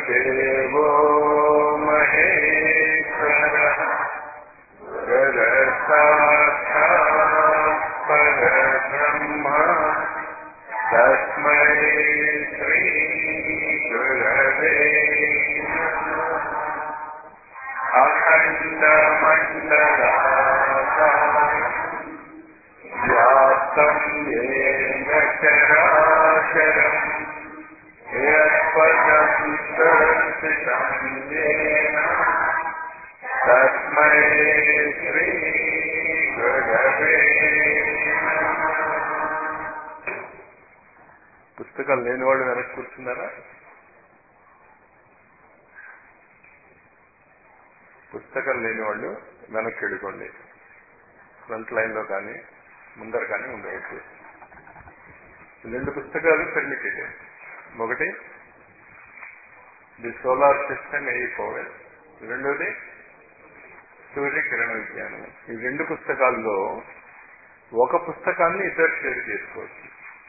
देवो महेश्वरः गुरसाक्षात् परब्रह्म तस्मै श्रीगुरवे अखण्डमण्डलाकारम् व्याप्तम् येन चराचरम् यत्पदम् दर्शितम् येन तस्मै श्रीगुरवे పుస్తకాలు లేని వాళ్ళు వెనక్కి కూర్చున్నారా పుస్తకాలు లేని వాళ్ళు వెనక్కి వెళ్ళిపోండి ఫ్రంట్ లైన్లో కానీ ముందర కానీ ఉండవచ్చు రెండు పుస్తకాలు పెర్మిటెడ్ ఒకటి the solar system a power రెండోది సూర్య కిరణ విజ్ఞానం ఈ రెండు పుస్తకాల్లో ఒక పుస్తకాన్ని ఇద్దరు షేర్ చేసుకోవచ్చు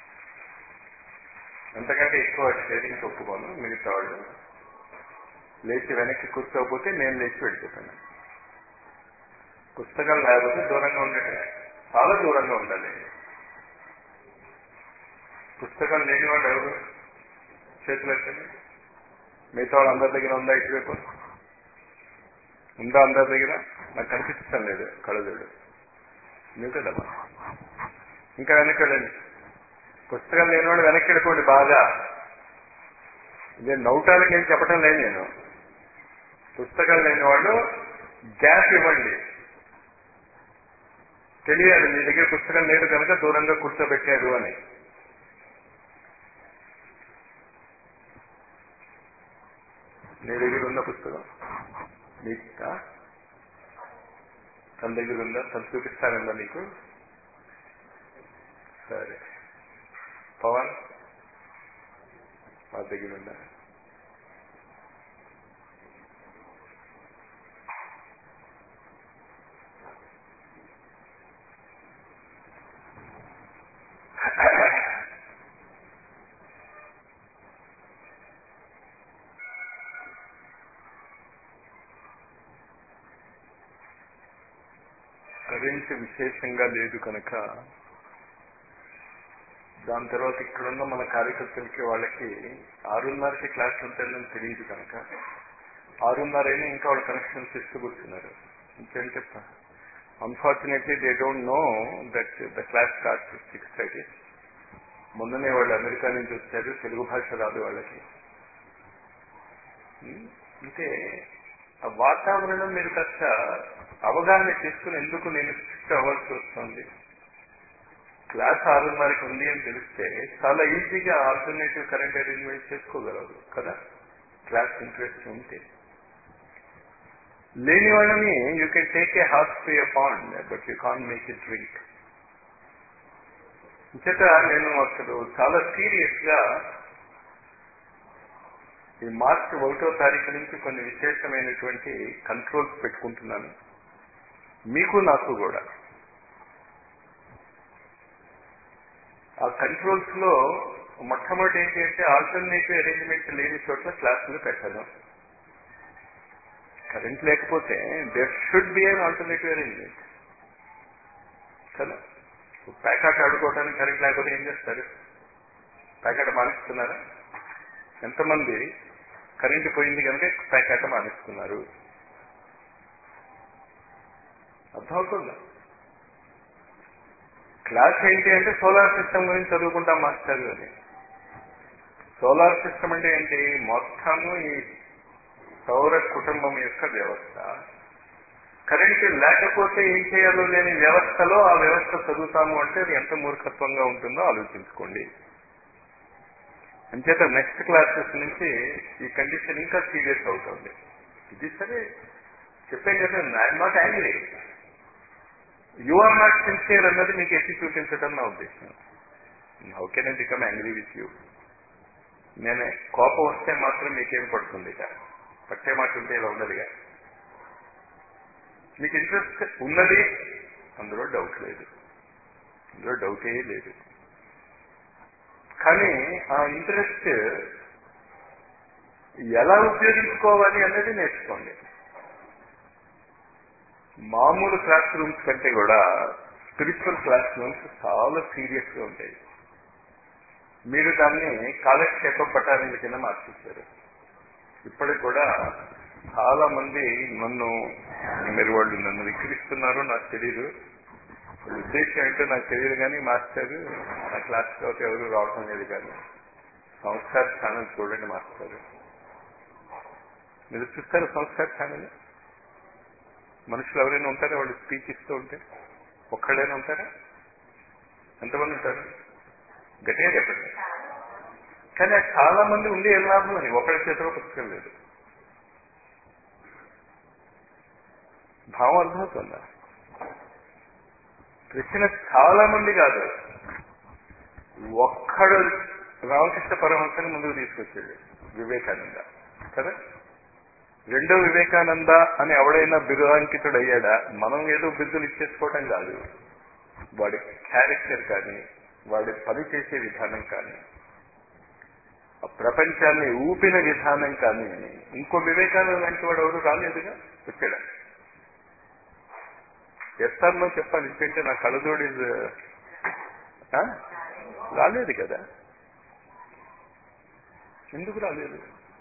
అంతకంటే ఎక్కువ షేరింగ్ ఒప్పుకోను మిగతా వాళ్ళు లేచి వెనక్కి కూర్చోకపోతే నేను లేచి వెళ్ళిపోతాను పుస్తకాలు లేకపోతే దూరంగా ఉండటం చాలా దూరంగా ఉండాలి పుస్తకం లేని వాళ్ళు ఎవరు చేతులు ఎత్తండి మిగతా వాళ్ళు అందరి దగ్గర ఉందా ఇటువైపు ఉందా అందరి దగ్గర నాకు కనిపించడం లేదు కళ్ళజోడు మీకు కదమ్మా ఇంకా వెనక్కి వెళ్ళండి పుస్తకం లేనివాడు వెనక్కి వెళ్ళిపోండి బాగా ఇదే నౌటాలకి ఏం చెప్పడం లేదు నేను పుస్తకం లేని వాళ్ళు గ్యాప్ ఇవ్వండి తెలియాలి మీ దగ్గర పుస్తకం లేదు కనుక దూరంగా కూర్చోబెట్టారు అని నీ దగ్గర ఉన్న పుస్తకం నీకు తన దగ్గర ఉందా తను చూపిస్తానందా నీకు సరే పవన్ మా దగ్గర ఉందా కరెంట్ విశేషంగా లేదు కనుక దాని తర్వాత ఇక్కడున్న మన కార్యకర్తలకి వాళ్ళకి ఆరున్నరకి క్లాస్ ఉంటుందని తెలియదు కనుక ఆరున్నర అయినా ఇంకా వాళ్ళు కనెక్షన్స్ ఇస్తూ కూర్చున్నారు ఇంకేంటే unfortunately they don't know that the class start six thirty మొన్ననే వాళ్ళు అమెరికా నుంచి వచ్చారు తెలుగు భాష రాదు వాళ్ళకి అంటే ఆ వాతావరణం మీరు కాస్త అవగాహన చేసుకుని ఎందుకు నేను షిఫ్ట్ అవ్వాల్సి వస్తుంది క్లాస్ ఆరున్నరకి ఉంది అని తెలిస్తే చాలా ఈజీగా ఆల్టర్నేటివ్ కరెంట్ అరేంజ్మెంట్ చేసుకోగలరు కదా క్లాస్ ఇంట్రెస్ట్ ఉంటే లేని వాళ్ళని you can take a half to a pond but you can't make it drink చేత నేను అసలు చాలా సీరియస్ గా ఈ మార్చి ఒకటో తారీఖు నుంచి కొన్ని విశేషమైనటువంటి కంట్రోల్స్ పెట్టుకుంటున్నాను మీకు నాకు కూడా ఆ కంట్రోల్స్ లో మొట్టమొదటి ఏంటి అంటే ఆల్టర్నేటివ్ అరేంజ్మెంట్ లేని చోట్ల క్లాసులు పెట్టడం కరెంట్ లేకపోతే there should be an alternative arrangement కదా ప్యాకెట్ ఆడుకోవడానికి కరెంట్ లేకపోతే ఏం చేస్తారు ప్యాకెట్ మానేస్తున్నారా ఎంతమంది కరెంట్ పోయింది కనుక ప్యాకెట్ మానేస్తున్నారు అర్థమవుతుందా క్లాస్ ఏంటి అంటే సోలార్ సిస్టమ్ గురించి చదువుకుంటాం మాస్టర్ అని సోలార్ సిస్టమ్ అంటే ఏంటి మొత్తము ఈ సౌర కుటుంబం యొక్క వ్యవస్థ కరెంట్ లేకపోతే ఏం చేయాలో లేని వ్యవస్థలో ఆ వ్యవస్థ చదువుతాము అంటే అది ఎంత మూర్ఖత్వంగా ఉంటుందో ఆలోచించుకోండి అంచేత నెక్స్ట్ క్లాసెస్ నుంచి ఈ కండిషన్ ఇంకా సీరియస్ అవుతుంది ఇది సరే చెప్పాను కదా I'm not angry you are not sincere అన్నది మీకు ఎత్తి చూపించడం నా ఉద్దేశం how can I become angry with you నేను కోపం వస్తే మాత్రం మీకేం పడుతుంది ఇక పట్టే మాట ఉంటే ఇలా ఉండదుగా మీకు ఇంట్రెస్ట్ ఉన్నది అందులో డౌట్ లేదు అందులో డౌటే లేదు కానీ ఆ ఇంట్రెస్ట్ ఎలా ఉపయోగించుకోవాలి అనేది నేర్చుకోండి మామూలు క్లాస్ రూమ్స్ కంటే కూడా స్పిరిచువల్ క్లాస్ రూమ్స్ చాలా సీరియస్ గా ఉంటాయి మీరు దాన్ని కాలక్షేప పట్టాల కింద మార్చేశారు ఇప్పటికి కూడా చాలా మంది నన్ను మీరు వాళ్ళు నన్ను విక్రిస్తున్నారు నాకు తెలియదు వాళ్ళ ఉద్దేశం ఏంటో నాకు తెలియదు కానీ మాస్టర్ నా క్లాస్ తోటి ఎవరు రావటం లేదు కానీ సంస్కార ఛానల్ చూడండి మాస్టర్ మీరు చూస్తారు సంస్కార ఛానల్ మనుషులు ఎవరైనా ఉంటారా వాళ్ళు స్పీచ్ ఇస్తూ ఉంటే ఒక్కడైనా ఉంటారా ఎంతమంది ఉంటారు గట్టిగా చెప్పండి కానీ చాలా మంది ఉండి ఏం లాభం అని ఒకరి చేతిలో పుస్తకం లేదు భావం అర్థమవుతుందా ప్రశ్న చాలా మంది కాదు ఒక్కడు రామకృష్ణ పరమహంసని ముందుకు తీసుకొచ్చాడు వివేకానంద కదా రెండో వివేకానంద అని ఎవడైనా బిరుదాంకితుడు అయ్యాడా మనం ఏదో బిరుదులు ఇచ్చేసుకోవటం కాదు వాడి క్యారెక్టర్ కానీ వాడి పని చేసే విధానం కానీ ఆ ప్రపంచాన్ని ఊపిన విధానం కానీ ఇంకో వివేకానంద లాంటి వాడు ఎవరు రాలేదుగా వచ్చాడా ఎస్తానో చెప్పాలి ఎందుకంటే నా కళ్ళజోడి రాలేదు కదా ఎందుకు రాలేదు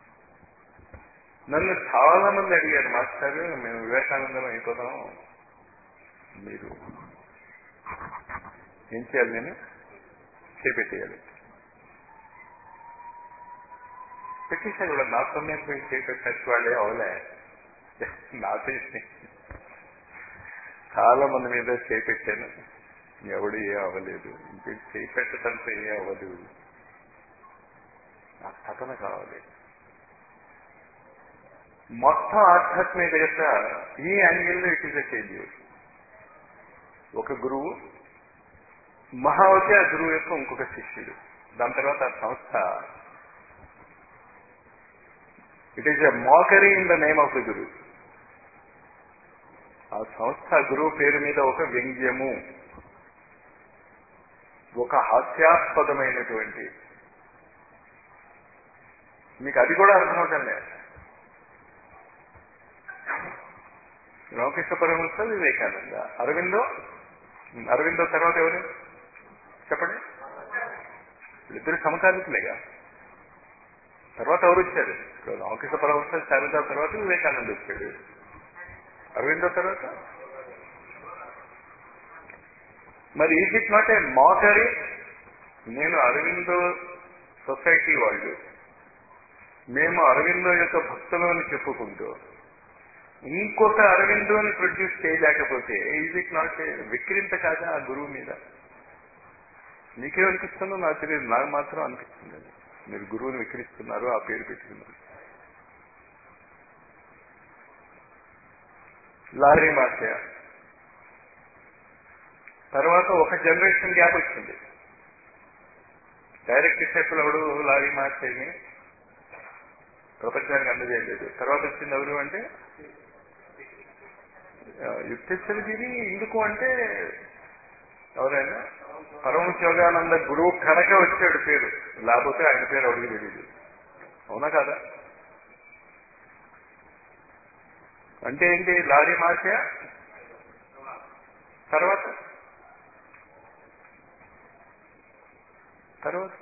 నన్ను చాలా మంది అడిగారు మాస్టర్ మేము వివేకానందం అయిపోదాం మీరు ఏం చేయాలి నేను చేపెట్టేయాలి పెట్టేశారు కూడా నా సమయం పోయి చేపెట్టినట్టు వాళ్ళే అవలే నాతో చాలా మంది మీద చేపెట్టాను ఎవడు ఏ అవ్వలేదు ఇంక చేపెట్టడంతో ఏ అవ్వదు ఆ తపన కావాలి మొత్తం ఆధ్యాత్మికత ఈ యాంగిల్లో ఇట్ ఈస్ ఎ ఫెయిల్యూర్ ఒక గురువు మహావతి ఆ గురువు యొక్క ఇంకొక శిష్యుడు దాని తర్వాత ఆ సంస్థ it is a mockery in the name of the guru ఆ సంస్థ గురువు పేరు మీద ఒక వ్యంగ్యము ఒక హాస్యాస్పదమైనటువంటి మీకు అది కూడా అర్థమవుతుంది లేదు రామకృష్ణ పరమహంస వివేకానంద అరవిందో అరవిందో తర్వాత ఎవరు చెప్పండి వీళ్ళిద్దరు సమకాలికులేగా తర్వాత ఎవరు వచ్చారు రామకృష్ణ పరమహంస శారద తర్వాత వివేకానంద వచ్చాడు అరవిందో తర్వాత మరి is it not a mockery నేను అరవిందో సొసైటీ వాళ్ళు మేము అరవిందో యొక్క భక్తులను చెప్పుకుంటూ ఇంకొక అరవిందోని ప్రొడ్యూస్ చేయలేకపోతే ఈజ్ ఇట్ నాట్ విక్రింత కాదా ఆ గురువు మీద నీకేమనిపిస్తుందో నాకు తెలియదు నాకు మాత్రం అనిపిస్తుంది అది మీరు గురువుని విక్రిస్తున్నారు ఆ పేరు పెట్టుకున్నారు లారీ మాస్య తర్వాత ఒక జనరేషన్ గ్యాప్ వచ్చింది డైరెక్ట్ స్టెప్లు ఎవడు లారీ మాస్యని ప్రపంచానికి అందజేయలేదు తర్వాత వచ్చింది ఎవరు అంటే యుక్తేశ్వరగిరి ఎందుకు అంటే ఎవరైనా పరమశివగానంద గురువు కనుక వచ్చాడు పేరు లేకపోతే ఆయన పేరు ఎవరికి తెలియదు అవునా కాదా అంటే ఏంటి లారీ మాస్య తర్వాత తర్వాత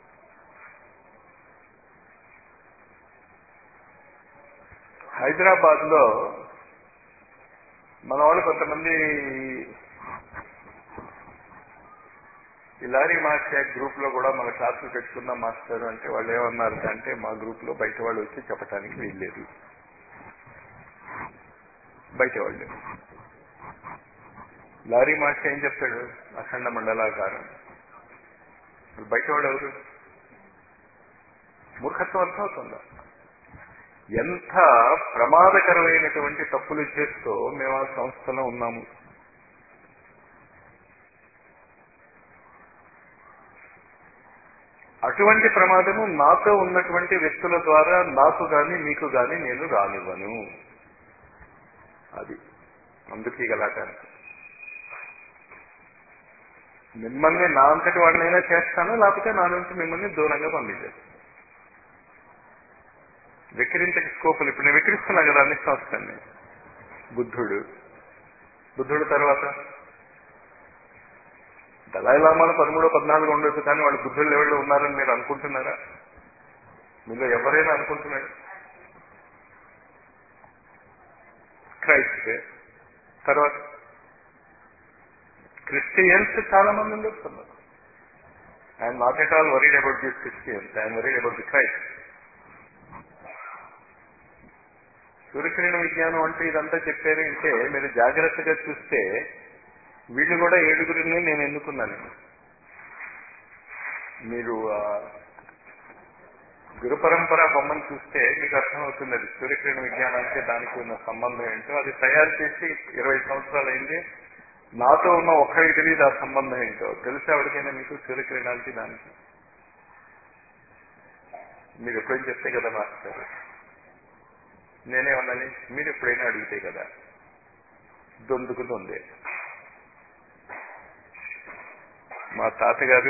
హైదరాబాద్ లో మన వాళ్ళు కొంతమంది ఈ లారీ మాస్టర్ గ్రూప్ లో కూడా మన క్లాసులు పెట్టుకుందాం మాస్టర్ అంటే వాళ్ళు ఏమన్నారు అంటే మా గ్రూప్ లో బయట వాళ్ళు వచ్చి చెప్పడానికి వీల్లేదు బయట వాళ్ళు లారీ మాస్టర్ ఏం చెప్తాడు అఖండ మండలాకారం బయట వాడు ఎవరు మూర్ఖత్వం అర్థమవుతుందా ఎంత ప్రమాదకరమైనటువంటి తప్పులు చేస్తూ మేము ఆ సంస్థలో ఉన్నాము అటువంటి ప్రమాదము నాతో ఉన్నటువంటి వ్యక్తుల ద్వారా నాకు గాని మీకు గాని నేను రానివ్వను అది అందుకే గలాట మిమ్మల్ని నా అంతటి వాడినైనా చేస్తాను లేకపోతే నా నుంచి మిమ్మల్ని దూరంగా పంపించాను వికరించక స్కోపులు ఇప్పుడు నేను వికరిస్తున్నా కదా అన్ని సంస్థల్ని బుద్ధుడు బుద్ధుడు తర్వాత దళాయిలామాలు పదమూడో పద్నాలుగు ఉండొచ్చు కానీ వాళ్ళు బుద్ధుడు లెవెల్లో ఉన్నారని మీరు అనుకుంటున్నారా మీలో ఎవరైనా అనుకుంటున్నాడు క్రైస్ట్ తర్వాత క్రిస్టియన్స్ చాలా మంది ఉండొస్తున్నారు I'm not at all worried about this Christians I'm worried about the Christ Suryakirana విజ్ఞానం అంటే ఇదంతా చెప్పారు అంటే మీరు జాగ్రత్తగా చూస్తే వీళ్ళు కూడా ఏడుగురిని నేను ఎన్నుకున్నాను మీరు ఆ, గురు పరంపర బొమ్మను చూస్తే మీకు అర్థమవుతుంది అది సూర్యకిరణ విజ్ఞానానికి దానికి ఉన్న సంబంధం ఏంటో అది తయారు చేసి ఇరవై సంవత్సరాలు అయింది నాతో ఉన్న ఒక్కరికి తెలియదు ఆ సంబంధం ఏంటో తెలిసి ఎవరికైనా మీకు సూర్యకిరణాలకి దానికి మీరు ఎప్పుడైనా చెప్తే కదా మాస్టర్ నేనేమన్నాని మీరు ఎప్పుడైనా అడిగితే కదా దొందుకు దొందే మా తాతగారు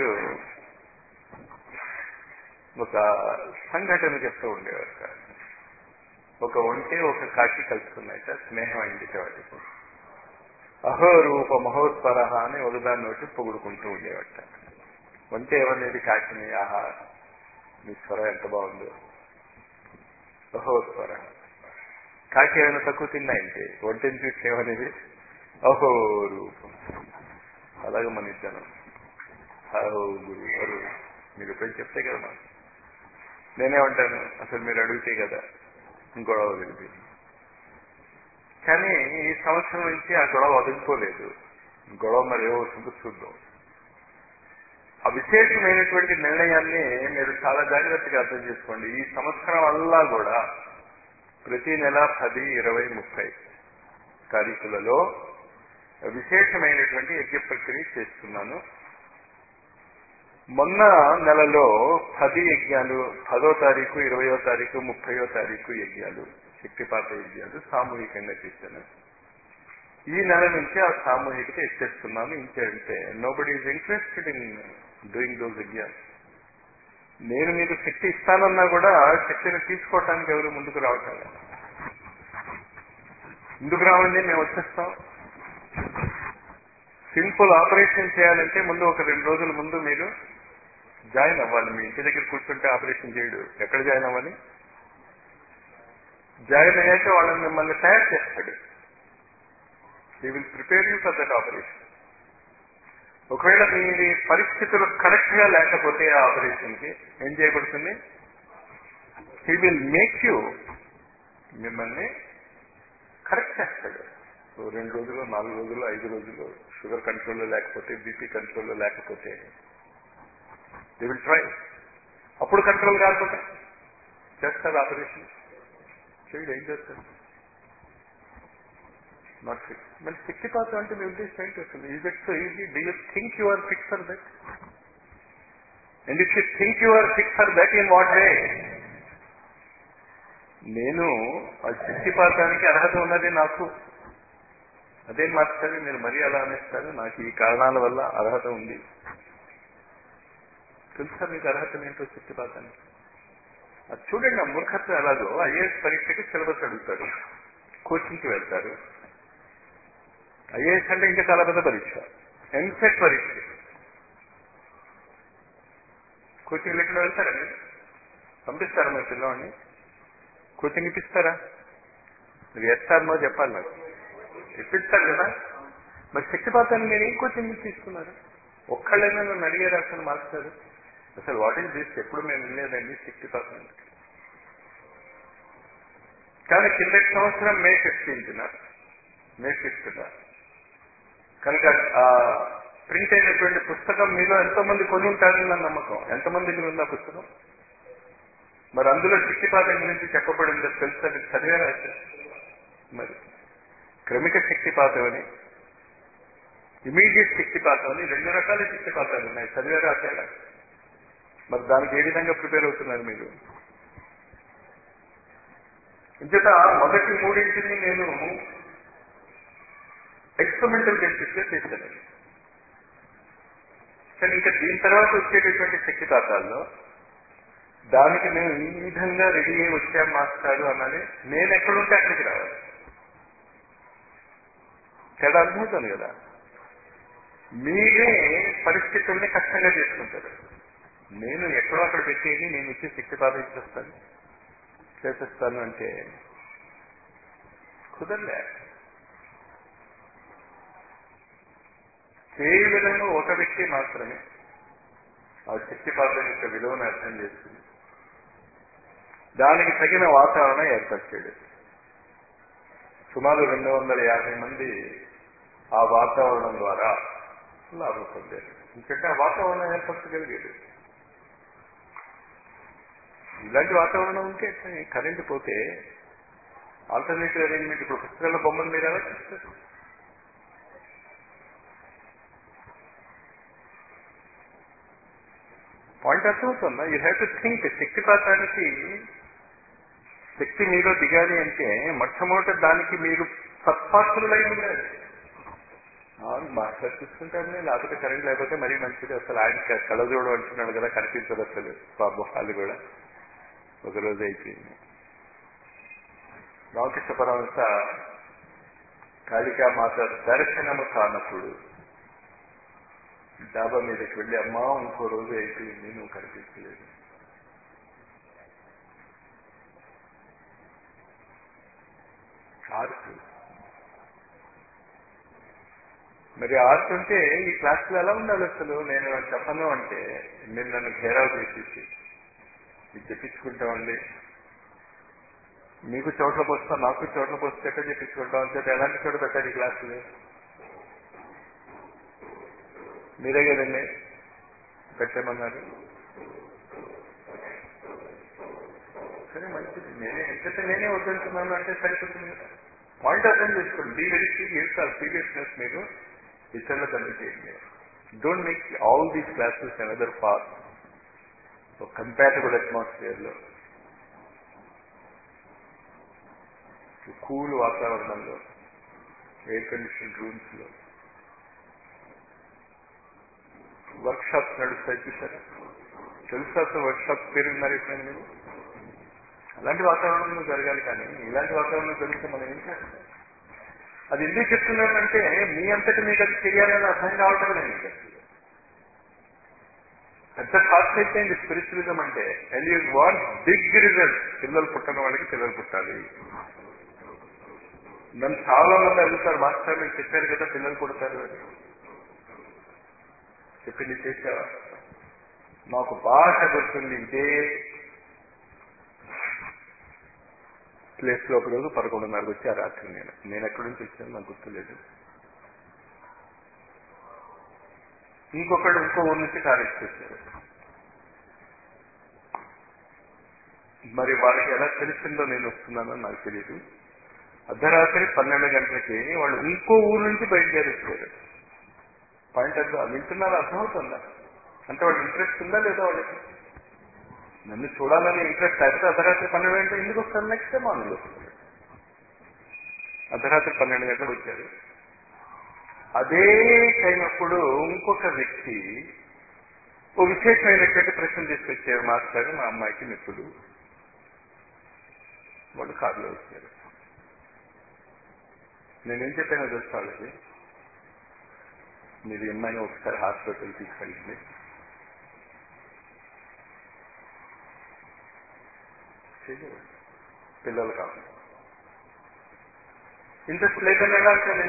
ఒక సంఘటన చెప్తూ ఉండేవారు సార్. ఒక ఒంటే ఒక కాకి కలుసుకున్నాయట స్నేహం అయింది వాటికి అహో రూప మహోత్పర అని ఒకదాన్ని ఒకటి పొగుడుకుంటూ ఉండేవట ఒంటే ఏమనేది కాకిని ఆహా మీ స్వరం ఎంత బాగుందో అహోస్వర కాకి ఏమైనా తక్కువ తిన్నాయంటే ఒంటిని చూసి ఏమనేది అహో రూపం అలాగే మన ఇద్దరం అహో గురు అరు మీరు ఎప్పుడైనా చెప్తే కదా మాకు నేనేమంటాను అసలు మీరు అడిగితే కదా గొడవ వదిలింది కానీ ఈ సంవత్సరం నుంచి ఆ గొడవ వదిలిపోలేదు గొడవ మరి ఏమవుతుందో చూద్దాం ఆ విశేషమైనటువంటి నిర్ణయాన్ని మీరు చాలా జాగ్రత్తగా అర్థం చేసుకోండి ఈ సంవత్సరం అల్లా కూడా ప్రతి నెల పది ఇరవై ముప్పై తారీఖులలో విశేషమైనటువంటి యజ్ఞ ప్రక్రియ చేస్తున్నాను మొన్న నెలలో పది యజ్ఞాలు పదో తారీఖు ఇరవయో తారీఖు ముప్పయో తారీఖు యజ్ఞాలు శక్తిపాత యజ్ఞాలు సామూహికంగా చేశాను ఈ నెల నుంచి ఆ సామూహికత ఎత్తేస్తున్నాను ఇంకేంటే nobody is interested in doing those యజ్ఞాలు నేను మీకు శక్తి ఇస్తానన్నా కూడా శక్తిని తీసుకోవటానికి ఎవరు ముందుకు రావటం లేదు. ముందుకు రావండి మేము వచ్చేస్తాం సింపుల్ ఆపరేషన్ చేయాలంటే ముందు ఒక రెండు రోజుల ముందు మీరు జాయిన్ అవ్వాలి మీ ఇంటి దగ్గర కూర్చుంటే ఆపరేషన్ చేయడు ఎక్కడ జాయిన్ అవ్వాలి జాయిన్ అయ్యాక వాళ్ళని మిమ్మల్ని తయారు చేస్తాడు he will prepare you for that operation ఒకవేళ మీ పరిస్థితులు కరెక్ట్ గా లేకపోతే ఆ ఆపరేషన్ కి ఏం చేయబడుతుంది హీ విల్ మేక్ యూ మిమ్మల్ని కరెక్ట్ చేస్తాడు ఓ రెండు రోజులు నాలుగు రోజులు ఐదు రోజులు షుగర్ కంట్రోల్లో లేకపోతే బీపీ కంట్రోల్లో లేకపోతే ది విల్ ట్రై అప్పుడు కంట్రోల్ కాకపోతే చేస్తారు ఆపరేషన్ చేయడు ఏం చేస్తారు నాట్ ఫిక్స్ మరి శక్తిపాతం అంటే మీ ఉద్దేశం ఏంటి అసలు is it so easy do you think you are fix for that and if you think you are fix for that in what way నేను ఆ శక్తిపాతానికి అర్హత ఉన్నది నాకు అదే మాస్టర్ మీరు మరీ అలా అనేస్తారు నాకు ఈ కారణాల వల్ల అర్హత ఉంది తెలుసా మీకు అర్హత ఏంటో శక్తిపాతానికి అది చూడండి ఆ మూర్ఖత్వం ఎలాగో ఐఏఎస్ పరీక్షకి సిలబస్ అడుగుతారు కోచింగ్కి వెళ్తారు ఐఏఎస్ అంటే ఇంకా చాలా పెద్ద పరీక్ష ఎంసెట్ పరీక్ష కోచింగ్ లేకుండా వెళ్తారా మీరు పంపిస్తారా మీ పిల్లవాడిని కోచింగ్ ఇప్పిస్తారా మీరు ఎస్తారనో చెప్పాలి నాకు ఇప్పిస్తారు కదా మరి శక్తిపాతాన్ని నేను ఏం కోచింగ్ తీసుకున్నారు ఒక్కళ్ళైనా నన్ను అడిగారు అసలు మాస్టర్ అసలు వాట్ ఈస్ దిస్ ఎప్పుడు మేము వినలేదండి శక్తిపాతం కానీ కిందటి సంవత్సరం మే ఫిఫ్టీన్త్న మే ఫిఫ్త్న కనుక ఆ ప్రింట్ అయినటువంటి పుస్తకం మీలో ఎంతో మంది కొని ఉంటారని నా నమ్మకం ఎంతమంది దగ్గర ఉంది ఆ పుస్తకం మరి అందులో శక్తిపాతం గురించి చెప్పబడిందో తెలుసా మీరు చదివారా మరి క్రమిక శక్తిపాతం అని ఇమీడియట్ శక్తిపాతం అని రెండు రకాల శక్తిపాతాలు ఉన్నాయి చదివారా తేడా మరి దానికి ఏ విధంగా ప్రిపేర్ అవుతున్నారు మీరు ఇంచేత మొదటి మూడింటిని నేను ఎక్స్పెరిమెంటల్ బేసిస్ లో చేశాను కానీ ఇంకా దీని తర్వాత వచ్చేటటువంటి శక్తిపాతాల్లో దానికి మేము ఈ విధంగా రెడీ అయ్యి వచ్చాం మాస్టారు అన్నది నేను ఎక్కడుంటే అక్కడికి రావాలి తేడా అర్థమవుతుంది కదా మీరే పరిస్థితుల్ని కష్టంగా చేసుకుంటారు నేను ఎక్కడో అక్కడ పెట్టేది నేను వచ్చి శక్తి పాటించేస్తాను చేసేస్తాను అంటే కుదరలే కేవలం ఒక వ్యక్తి మాత్రమే ఆ శక్తిపాతం యొక్క విలువను అర్థం చేస్తుంది దానికి తగిన వాతావరణం ఏర్పరిచాడు సుమారు రెండు వందల యాభై మంది ఆ వాతావరణం ద్వారా లాభం పొందారు ఎందుకంటే ఆ వాతావరణం ఏర్పరచగలిగేది ఇలాంటి వాతావరణం ఉంటే కరెంట్ పోతే ఆల్టర్నేటివ్ అరేంజ్మెంట్ ఇప్పుడు పుస్తకాల బొమ్మలు మీరు ఎలా చూస్తారు పాయింట్ అర్థమవుతుందా యూ హ్యావ్ టు థింక్ శక్తిపాతానికి శక్తి మీలో దిగాలి అంటే మొట్టమొదటి దానికి మీరు సత్పాత్రులై ఉండాలి మాస్టర్ చూసుకుంటారు లేకపోతే కరెంట్ లేకపోతే మరీ మంచిది అసలు ఆయన కళ్ళజోడు అంటున్నాడు కదా కనిపించదు అసలు పాపం వాళ్ళు కూడా ఒకరోజు అయిపోయింది రామకృష్ణ పరమంత కాళికా మాత దర్శనము కానప్పుడు డాబా మీదకి వెళ్ళి అమ్మా ఇంకో రోజు అయిపోయింది నువ్వు కనిపించలేదు ఆర్ట్ మరి ఆర్ట్ ఉంటే ఈ క్లాసులో ఎలా ఉండాలి అసలు నేను చెప్పను అంటే మీరు నన్ను ఘేరావు చేసేసి ఇది చెప్పించుకుంటామండి మీకు చోట్ల పోస్తా నాకు చోట్ల పోస్తే ఎక్కడ చెప్పించుకుంటాం అంటే ఎలాంటి చోట పెట్టారు ఈ క్లాసులు మీరే కదండి పెట్టేమన్నారు సరే మంచిది నేనే ఎందుకంటే నేనే వద్దంటున్నాను అంటే సరిపోతుంది కదా పాయింట్ అర్థం చేసుకోండి బీ వెరీ సీరియస్ ఆ సీరియస్నెస్ మీరు ఇతరులకు అందజేయండి don't make all these classes another part compatible atmosphere లో కూల్ వాతావరణంలో ఎయిర్ కండిషన్ రూమ్స్ లో వర్క్ షాప్స్ నడుస్తాయి చూసారా తెలుసా అసలు వర్క్ షాప్స్ పేరు ఉన్నారు ఎప్పుడైనా మీరు అలాంటి వాతావరణంలో జరగాలి కానీ ఇలాంటి వాతావరణంలో జరిగితే మనం ఏం చేస్తాం అది ఎందుకు చెప్తున్నానంటే మీ అంతటి మీకు అది చేయాలని అర్థం కావటం లేదు పెద్ద కాస్ట్ అయిపోయింది స్పిరిచువలిజం అంటే and you want big result పిల్లలు పుట్టిన వాళ్ళకి పిల్లలు పుట్టాలి నన్ను చాలా మంది అడుగుతారు మాస్టర్ మీరు చెప్పారు కదా పిల్లలు పుడతారు అని చెప్పింది చేసావా మాకు బాగా గుర్తుంది ఇదే ప్లేస్ లో ఒక రోజు పదకొండున్నరకు వచ్చి ఆ రాత్రి నేను నేను ఎక్కడి నుంచి వచ్చాను నాకు గుర్తులేదు ఇంకొకడు ఇంకో ఊరి నుంచి కాలేజీకి వచ్చారు మరి వాళ్ళకి ఎలా తెలిసిందో నేను వస్తున్నానో నాకు తెలియదు అర్ధరాత్రి పన్నెండు గంటలకి వాళ్ళు ఇంకో ఊరు నుంచి బయలుదేరి వచ్చారు పాయింట్ అర్థం వింటున్నారో అర్థమవుతుందా అంటే వాళ్ళ ఇంట్రెస్ట్ ఉందా లేదా వాళ్ళకి నన్ను చూడాలని ఇంట్రెస్ట్ అయితే అర్ధరాత్రి పన్నెండు గంటలు ఎందుకు వస్తారు నెక్స్ట్ డే మార్నింగ్ వస్తారు అర్ధరాత్రి పన్నెండు గంటలు వచ్చారు అదే టైం అప్పుడు ఇంకొక వ్యక్తి ఓ విశేషమైనటువంటి ప్రశ్న తీసుకొచ్చారు మాస్టర్ మా అమ్మాయికి నిప్పులు వాళ్ళు కారులో వచ్చారు నేనేం చెప్పానో తెలుసు వాళ్ళకి మీరు అమ్మాయిని ఒకసారి హాస్పిటల్ తీసుకెళ్ళండి పిల్లలు కావాలి ఇంట్రెస్ట్ లేదని ఎలా అంటాను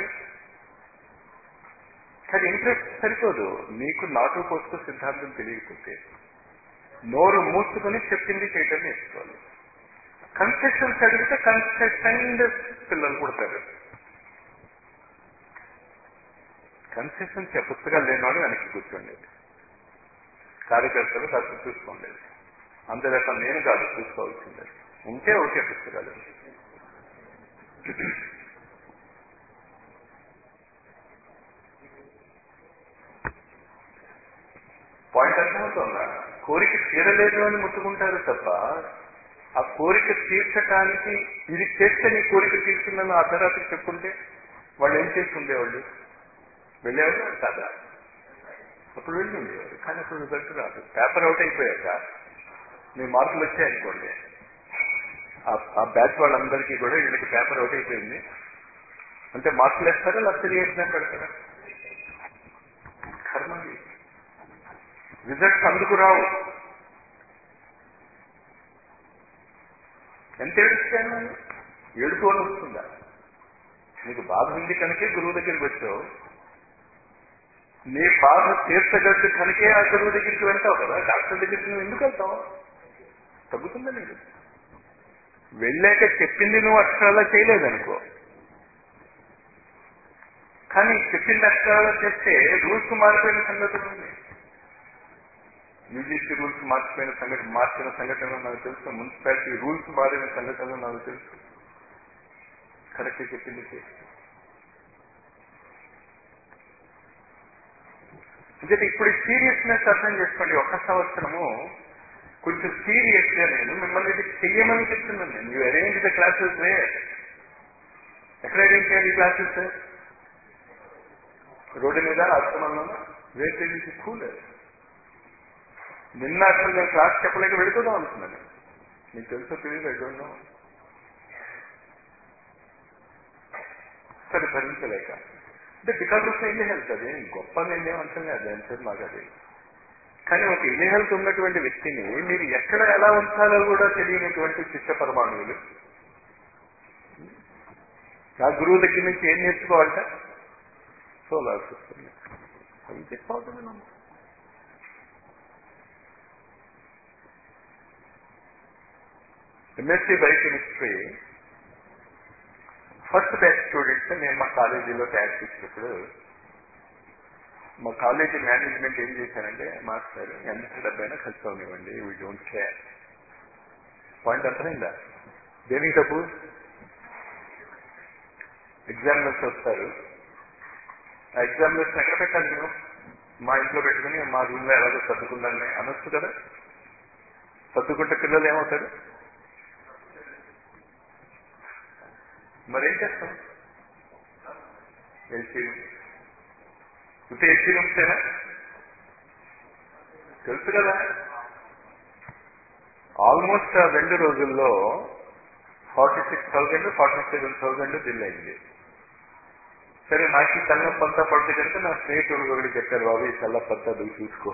కానీ ఇంట్రెస్ట్ సరిపోదు నీకు నాటు పోస్తూ సిద్ధాంతం తెలియకపోతే నోరు మూసుకుని చెప్పింది చేయటం నేర్చుకోవాలి కన్సెషన్స్ అడిగితే కన్సెషన్ పిల్లలు పుడతారు కన్సెషన్స్ పుస్తకాలు లేనివాడు వెనక్కి కూర్చోండేది కార్యకర్తలు కాస్త చూసుకోండేది అంతే తప్ప నేను కాదు చూసుకోవాల్సిందే ఉంటే ఓకే పుస్తకాలు పాయింట్ అర్థమవుతుందా కోరిక తీరలేదు అని ముట్టుకుంటారు తప్ప ఆ కోరిక తీర్చడానికి ఇది చేస్తే నీ కోరిక తీర్చుందని అర్ధరాత్రి చెప్పుకుంటే వాళ్ళు ఏం చేసి ఉండేవాళ్ళు వెళ్ళేవాళ్ళు కాదా అప్పుడు వెళ్ళి ఉండేవారు కానీ అప్పుడు రిజల్ట్ రాదు పేపర్ అవుట్ అయిపోయాక మీ మార్కులు వచ్చాయనుకోండి ఆ- ఆ బ్యాచ్ వాళ్ళందరికీ కూడా వీళ్ళకి పేపర్ ఒకటి అయిపోయింది అంటే మార్కులు వేస్తారా లేకపోతే రియేషన్ పెడతారా కర్మది రిజల్ట్స్ అందుకు రావు ఎంత ఏడుస్తాను ఏడుపు అని వస్తుందా నీకు బాధ ఉంది కనుకే గురువు దగ్గరికి వచ్చావు నీ బాధ తీర్చగట్టు కనుకే ఆ గురువు దగ్గరికి వెళ్తావు కదా డాక్టర్ దగ్గరికి నువ్వు ఎందుకు వెళ్తావు తగ్గుతుందా నీకు వెళ్ళాక చెప్పింది నువ్వు అక్షరాలా చేయలేదనుకో కానీ చెప్పింది అక్షరాలా చేస్తే రూల్స్ మారిపోయిన సంగతులు ఉన్నాయి యూజీసీ రూల్స్ మార్చిపోయిన సంఘటన మార్చిన సంఘటనలు నాకు తెలుసు మున్సిపాలిటీ రూల్స్ మారిన సంఘటనలు నాకు తెలుసు కరెక్ట్ చెప్పింది చేసి అంటే ఇప్పుడు సీరియస్నెస్ అర్థం చేసుకోండి ఒక్క సంవత్సరము కొంచెం సీరియస్ గా నేను మిమ్మల్ని ఇది చెయ్యమని చెప్తున్నాను నేను you arrange the classes way ఎక్కడ అరేంజ్ చేయాలి క్లాసెస్ రోడ్డు మీద ఆశ్రమంలో వేస్ట్ నుంచి కూల్ నిన్న అసలు నేను క్లాస్ చెప్పలేక వెళ్ళిపోదాం అనుకున్నాను మీకు తెలుసో తెలియదు ఎక్కడున్నా సరే భరించలేక అంటే బికాస్ ఆఫ్ ఇల్లి హెల్త్ అది గొప్ప నేనేం అంటున్నా అది అంటే మాకు అది కానీ ఒక ఇల్లి హెల్త్ ఉన్నటువంటి వ్యక్తిని మీరు ఎక్కడ ఎలా ఉంచాలో కూడా తెలియనటువంటి శిష్య పరమాణువులు ఆ గురువు దగ్గర నుంచి ఏం నేర్చుకోవాలంట సోలార్ సిస్టమ్ అవి చెప్పవుతుంది MSc biochemistry first batch students నేను మా కాలేజీలో తయారు చేసినప్పుడు మా కాలేజీ మేనేజ్మెంట్ ఏం చేశారంటే మాస్టర్ ఎంత డబ్బైనా ఖర్చు అవనివ్వండి వీ డోంట్ కేర్ పాయింట్ అర్థమైందా దేనికి డబ్బు ఎగ్జామినర్స్ వస్తారు ఆ ఎగ్జామినర్స్ ఎక్కడ పెట్టాలి మేము మా ఇంట్లో పెట్టుకుని మా రూమ్లో ఎలాగో సర్దుకుందాన్ని అనొచ్చు కదా సర్దుకుంటే పిల్లలు ఏమవుతారు మరేం చేస్తాం ఏసీ రూమ్ ఇంత ఏసీ రూమ్సేనా తెలుసు కదా ఆల్మోస్ట్ ఆ రెండు రోజుల్లో forty six thousand forty seven thousand bill అయింది సరే నాకు ఈ తల్లపంతా పడితే కనుక నా స్నేహితుడు ఒకటి చెప్పారు బాబు ఈ తల్లపంతా నువ్వు చూసుకో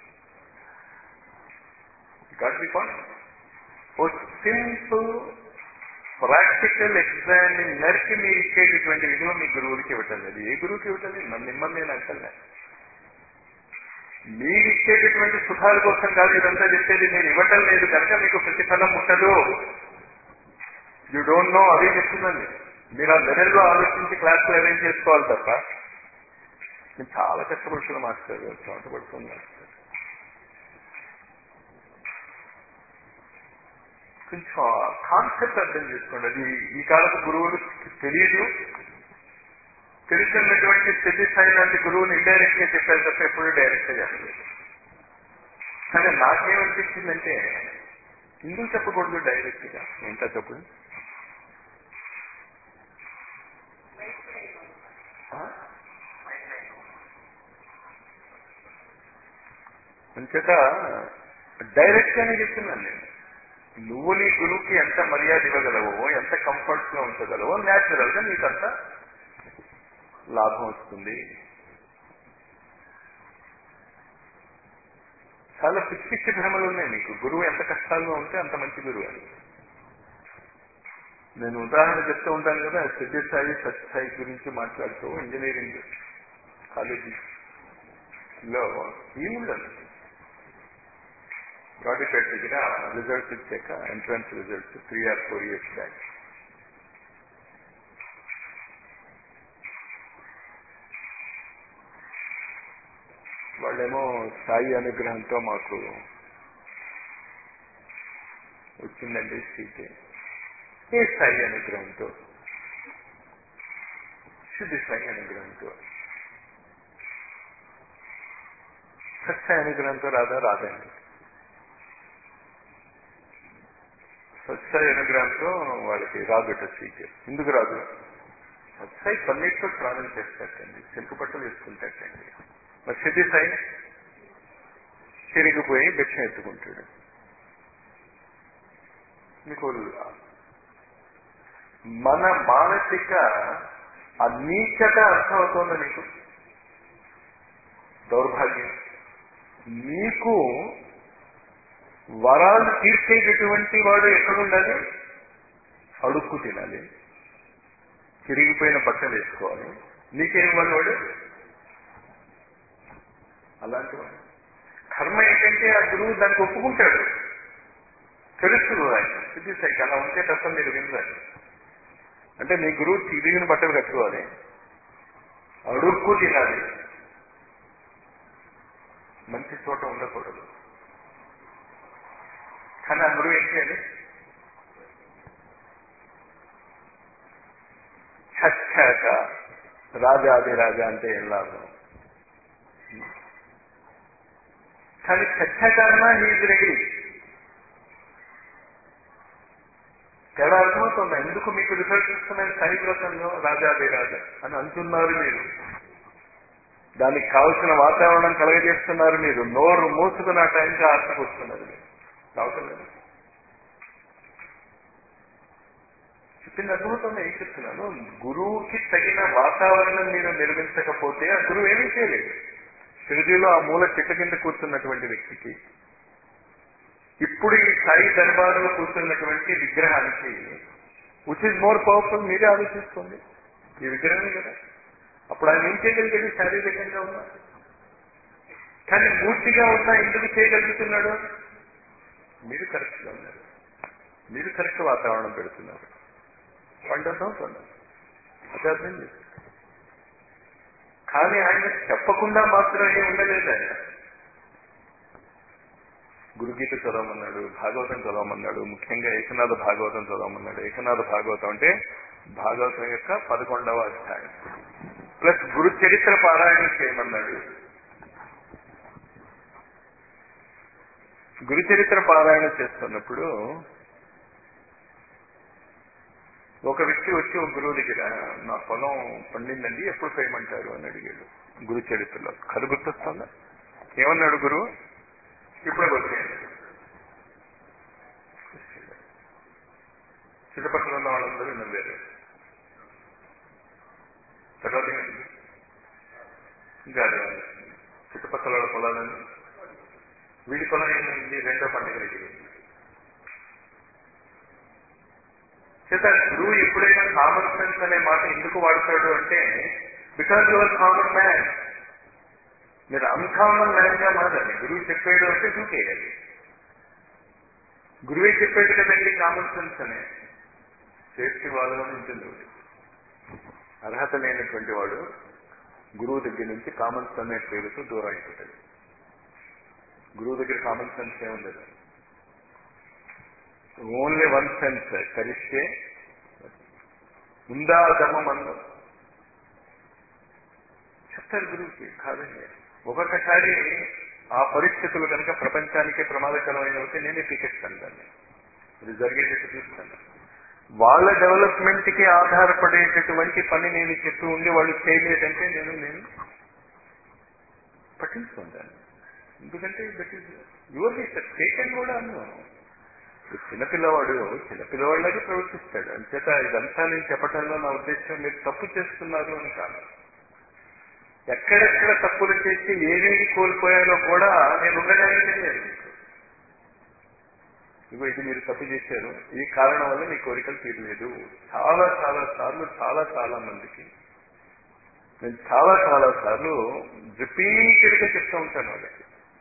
గాట్ ది పాయింట్ ఓ సింపుల్ ప్రాక్టికల్ ఎగ్జామినర్ కి మీరు ఇచ్చేటటువంటి విలువ మీ గురువులకి ఇవ్వటం లేదు ఏ గురువుకి ఇవ్వటం లేదు నన్ను మిమ్మల్ని నేను అంటలే మీరు ఇచ్చేటటువంటి సుఖాల కోసం కాదు ఇదంతా చెప్పేది మీరు ఇవ్వటం లేదు కనుక మీకు ప్రతిఫలం ఉండదు యూ డోంట్ నో అదే చెప్తుందండి మీరు ఆ లెవెల్లో ఆలోచించి క్లాసులు అరేంజ్ చేసుకోవాలి తప్ప నేను చాలా కష్టపడుతున్నా మాస్టర్ గారు చోట పడుతుంది మాస్టర్ కొంచెం కాన్సెప్ట్ అర్థం చేసుకోండి అది ఈ కాలపు గురువులు తెలియదు తెలుసున్నటువంటి స్థితి స్థాయి లాంటి గురువుని ఇండైరెక్ట్ గా చెప్పారు తప్ప ఎప్పుడు డైరెక్ట్ గా చెప్పలేదు కానీ నాకేమనిపించిందంటే ఎందుకు చెప్పకూడదు డైరెక్ట్ గా ఏంటో చెప్పండి అంచేత డైరెక్ట్ గానే చెప్తున్నాను నేను నువ్వు నీ గురువుకి ఎంత మర్యాద ఇవ్వగలవో ఎంత కంఫర్ట్స్ గా ఉంచగలవో న్యాచురల్ గా నీకంత లాభం వస్తుంది చాలా పిచ్చి పిచ్చి భ్రమలు ఉన్నాయి నీకు గురువు ఎంత కష్టాల్లో ఉంటే అంత మంచి గురువు అని నేను ఉదాహరణ చెప్తూ ఉంటాను కదా సిద్ధి స్థాయి సత్యస్థాయి గురించి మాట్లాడుతూ ఇంజనీరింగ్ కాలేజీలో ఏముండదు ప్రాజెక్ట్ దగ్గర రిజల్ట్స్ ఇచ్చాక entrance results three or four years back వాళ్ళేమో సాయి అనుగ్రహంతో మాకు వచ్చిందండి సీట్ ఏ సాయి అనుగ్రహంతో శుద్ధి సాయి అనుగ్రహంతో సత్సాయి అనుగ్రహంతో రాదా రాదండి సత్సాయి అనుగ్రహంతో వాళ్ళకి రాదుట సీట్ ఎందుకు రాదు సత్సాయి పన్నెండుతో స్నానం చేస్తాటండి చెరుకు బట్టలు వేసుకుంటాటండి మరి సిద్ధి సాయి తిరిగిపోయి భిక్ష ఎత్తుకుంటాడు మీకు మన మానసిక అనీచత అర్థమవుతోంది నీకు దౌర్భాగ్యం నీకు వరాలు తీర్చేటటువంటి వాడు ఎక్కడుండాలి అడుక్కు తినాలి చిరిగిపోయిన బట్టలు వేసుకోవాలి నీకేం వాడు వాడు అలాంటి వాడు కర్మ ఏంటంటే ఆ గురువు దానికి ఒప్పుకుంటాడు తెలుస్తుంది ఆయన సిద్ధిస్తాయి అలా ఉంటే తప్ప మీరు వినరాదు అంటే మీ గురువు చిరిగిన బట్టలు కట్టుకోవాలి అడుక్కు తినాలి మంచి చోట ఉండకూడదు కానీ ఆ గురువు ఏం చేయాలి చచ్చాక రాజాది రాజా అంటే ఏం లాభం కానీ చచ్చాకన్నా హీజ్ రెడీ తేడా అర్థమవుతుంది ఎందుకు మీకు రిజల్ట్ ఇస్తున్నాయి సైవ్రతంలో రాజాది రాజా అని అంటున్నారు మీరు దానికి కావలసిన వాతావరణం కలగజేస్తున్నారు మీరు నోరు మూసుకున్న టైంకి ఆత్మకు వస్తున్నారు మీరు రావటం లేదు చెప్పింది అర్థమవుతుంది ఏం చెప్తున్నాను గురువుకి తగిన వాతావరణం మీరు నిర్మించకపోతే ఆ గురువు ఏమీ చేయలేదు షిరిడీలో ఆ మూల చెట్టు కింద కూర్చున్నటువంటి వ్యక్తికి ఇప్పుడు ఈ సాయి దర్బారులో కూర్చున్నటువంటి విగ్రహానికి విచ్ ఇస్ మోర్ పవర్ఫుల్ మీరే ఆలోచించుకోండి ఈ విగ్రహమే కదా అప్పుడు ఆయన ఏం చేయగలిగాడు శారీరకంగా ఉన్నా కానీ మూర్తిగా ఉన్నా ఎందుకు చేయగలుగుతున్నాడు మీరు కరెక్ట్ గా ఉన్నారు మీరు కరెక్ట్ వాతావరణం పెడుతున్నారు వండర్ అవుతున్నారు అది అర్థం చేసుకో కానీ ఆయన చెప్పకుండా మాత్రమే ఉండలేదు ఆయన గురుగీత చదవమన్నాడు భాగవతం చదవమన్నాడు ముఖ్యంగా ఏకనాథ భాగవతం చదవమన్నాడు ఏకనాథ భాగవతం అంటే భాగవతం యొక్క పదకొండవ అధ్యాయం ప్లస్ గురు చరిత్ర పారాయణం చేయమన్నాడు గురు చరిత్ర పారాయణ చేస్తున్నప్పుడు ఒక వ్యక్తి వచ్చి ఒక గురువు దగ్గర నా పొలం పండిందండి ఎప్పుడు చేయమంటారు అని అడిగాడు గురు చరిత్రలో కథ గుర్తొస్తుందా ఏమన్నాడు గురువు ఇప్పుడే వచ్చేయండి చుట్టుపక్కల ఉన్న వాళ్ళందరూ నవ్వారు తర్వాత ఏమైంది? ఇంకా అదే చుట్టుపక్కల వాళ్ళ పొలాలన్నీ వీడి పొలం ఏమైంది రెండో పండుగ ఎదిగింది చేత గురువు ఎప్పుడైనా కామన్ సెన్స్ అనే మాట ఎందుకు వాడతాడు అంటే బికాజ్ యువర్ కామన్ మ్యాన్ మీరు అన్కామన్ మ్యాన్ గా మారాలి గురువు చెప్పాడు అంటే దూకేయాలి గురువే చెప్పాడు కదండి కామన్ సెన్స్ అనే సేఫ్టీ వాళ్ళలో ఉంటుంది ఒకటి. అర్హత లేనటువంటి వాడు గురువు దగ్గర నుంచి కామన్ సెన్స్ అనే పేరుతో దూరం అయిపోతాడు గురువు దగ్గర కామన్ సెన్స్ ఏముండదు ఓన్లీ వన్ సెన్స్ కరిస్తే ఉందా దమ్మం అందం చెప్తారు గురువుకి కాదండి ఒక్కొక్కసారి ఆ పరిస్థితులు కనుక ప్రపంచానికి ప్రమాదకరమైనవి నేనే పీకెత్తాను దాన్ని ఇది జరిగేటట్టు చూస్తాను వాళ్ళ డెవలప్మెంట్ కి ఆధారపడేటటువంటి పని నేను చెప్పి ఉండి వాళ్ళు చేయలేదంటే నేను నేను పట్టించుకుంటాను ఎందుకంటే దట్ ఈస్ యువర్ టేకన్ కూడా అన్నాను చిన్నపిల్లవాడు చిన్నపిల్లవాళ్ళకి ప్రవర్తిస్తాడు అంచేత ఇదంతా నేను చెప్పటంలో నా ఉద్దేశం మీరు తప్పు చేస్తున్నారు అని కాదు ఎక్కడెక్కడ తప్పులు చేసి ఏమేమి కోల్పోయానో కూడా నేను ఉండడానికి తెలియదు మీకు ఇగో ఇది మీరు తప్పు చేశారు ఈ కారణం వల్ల మీ కోరికలు తీరలేదు చాలా చాలా సార్లు చాలా చాలా మందికి నేను చాలా చాలా సార్లు రిపీటెడ్ గా చెప్తూ ఉంటాను వాళ్ళకి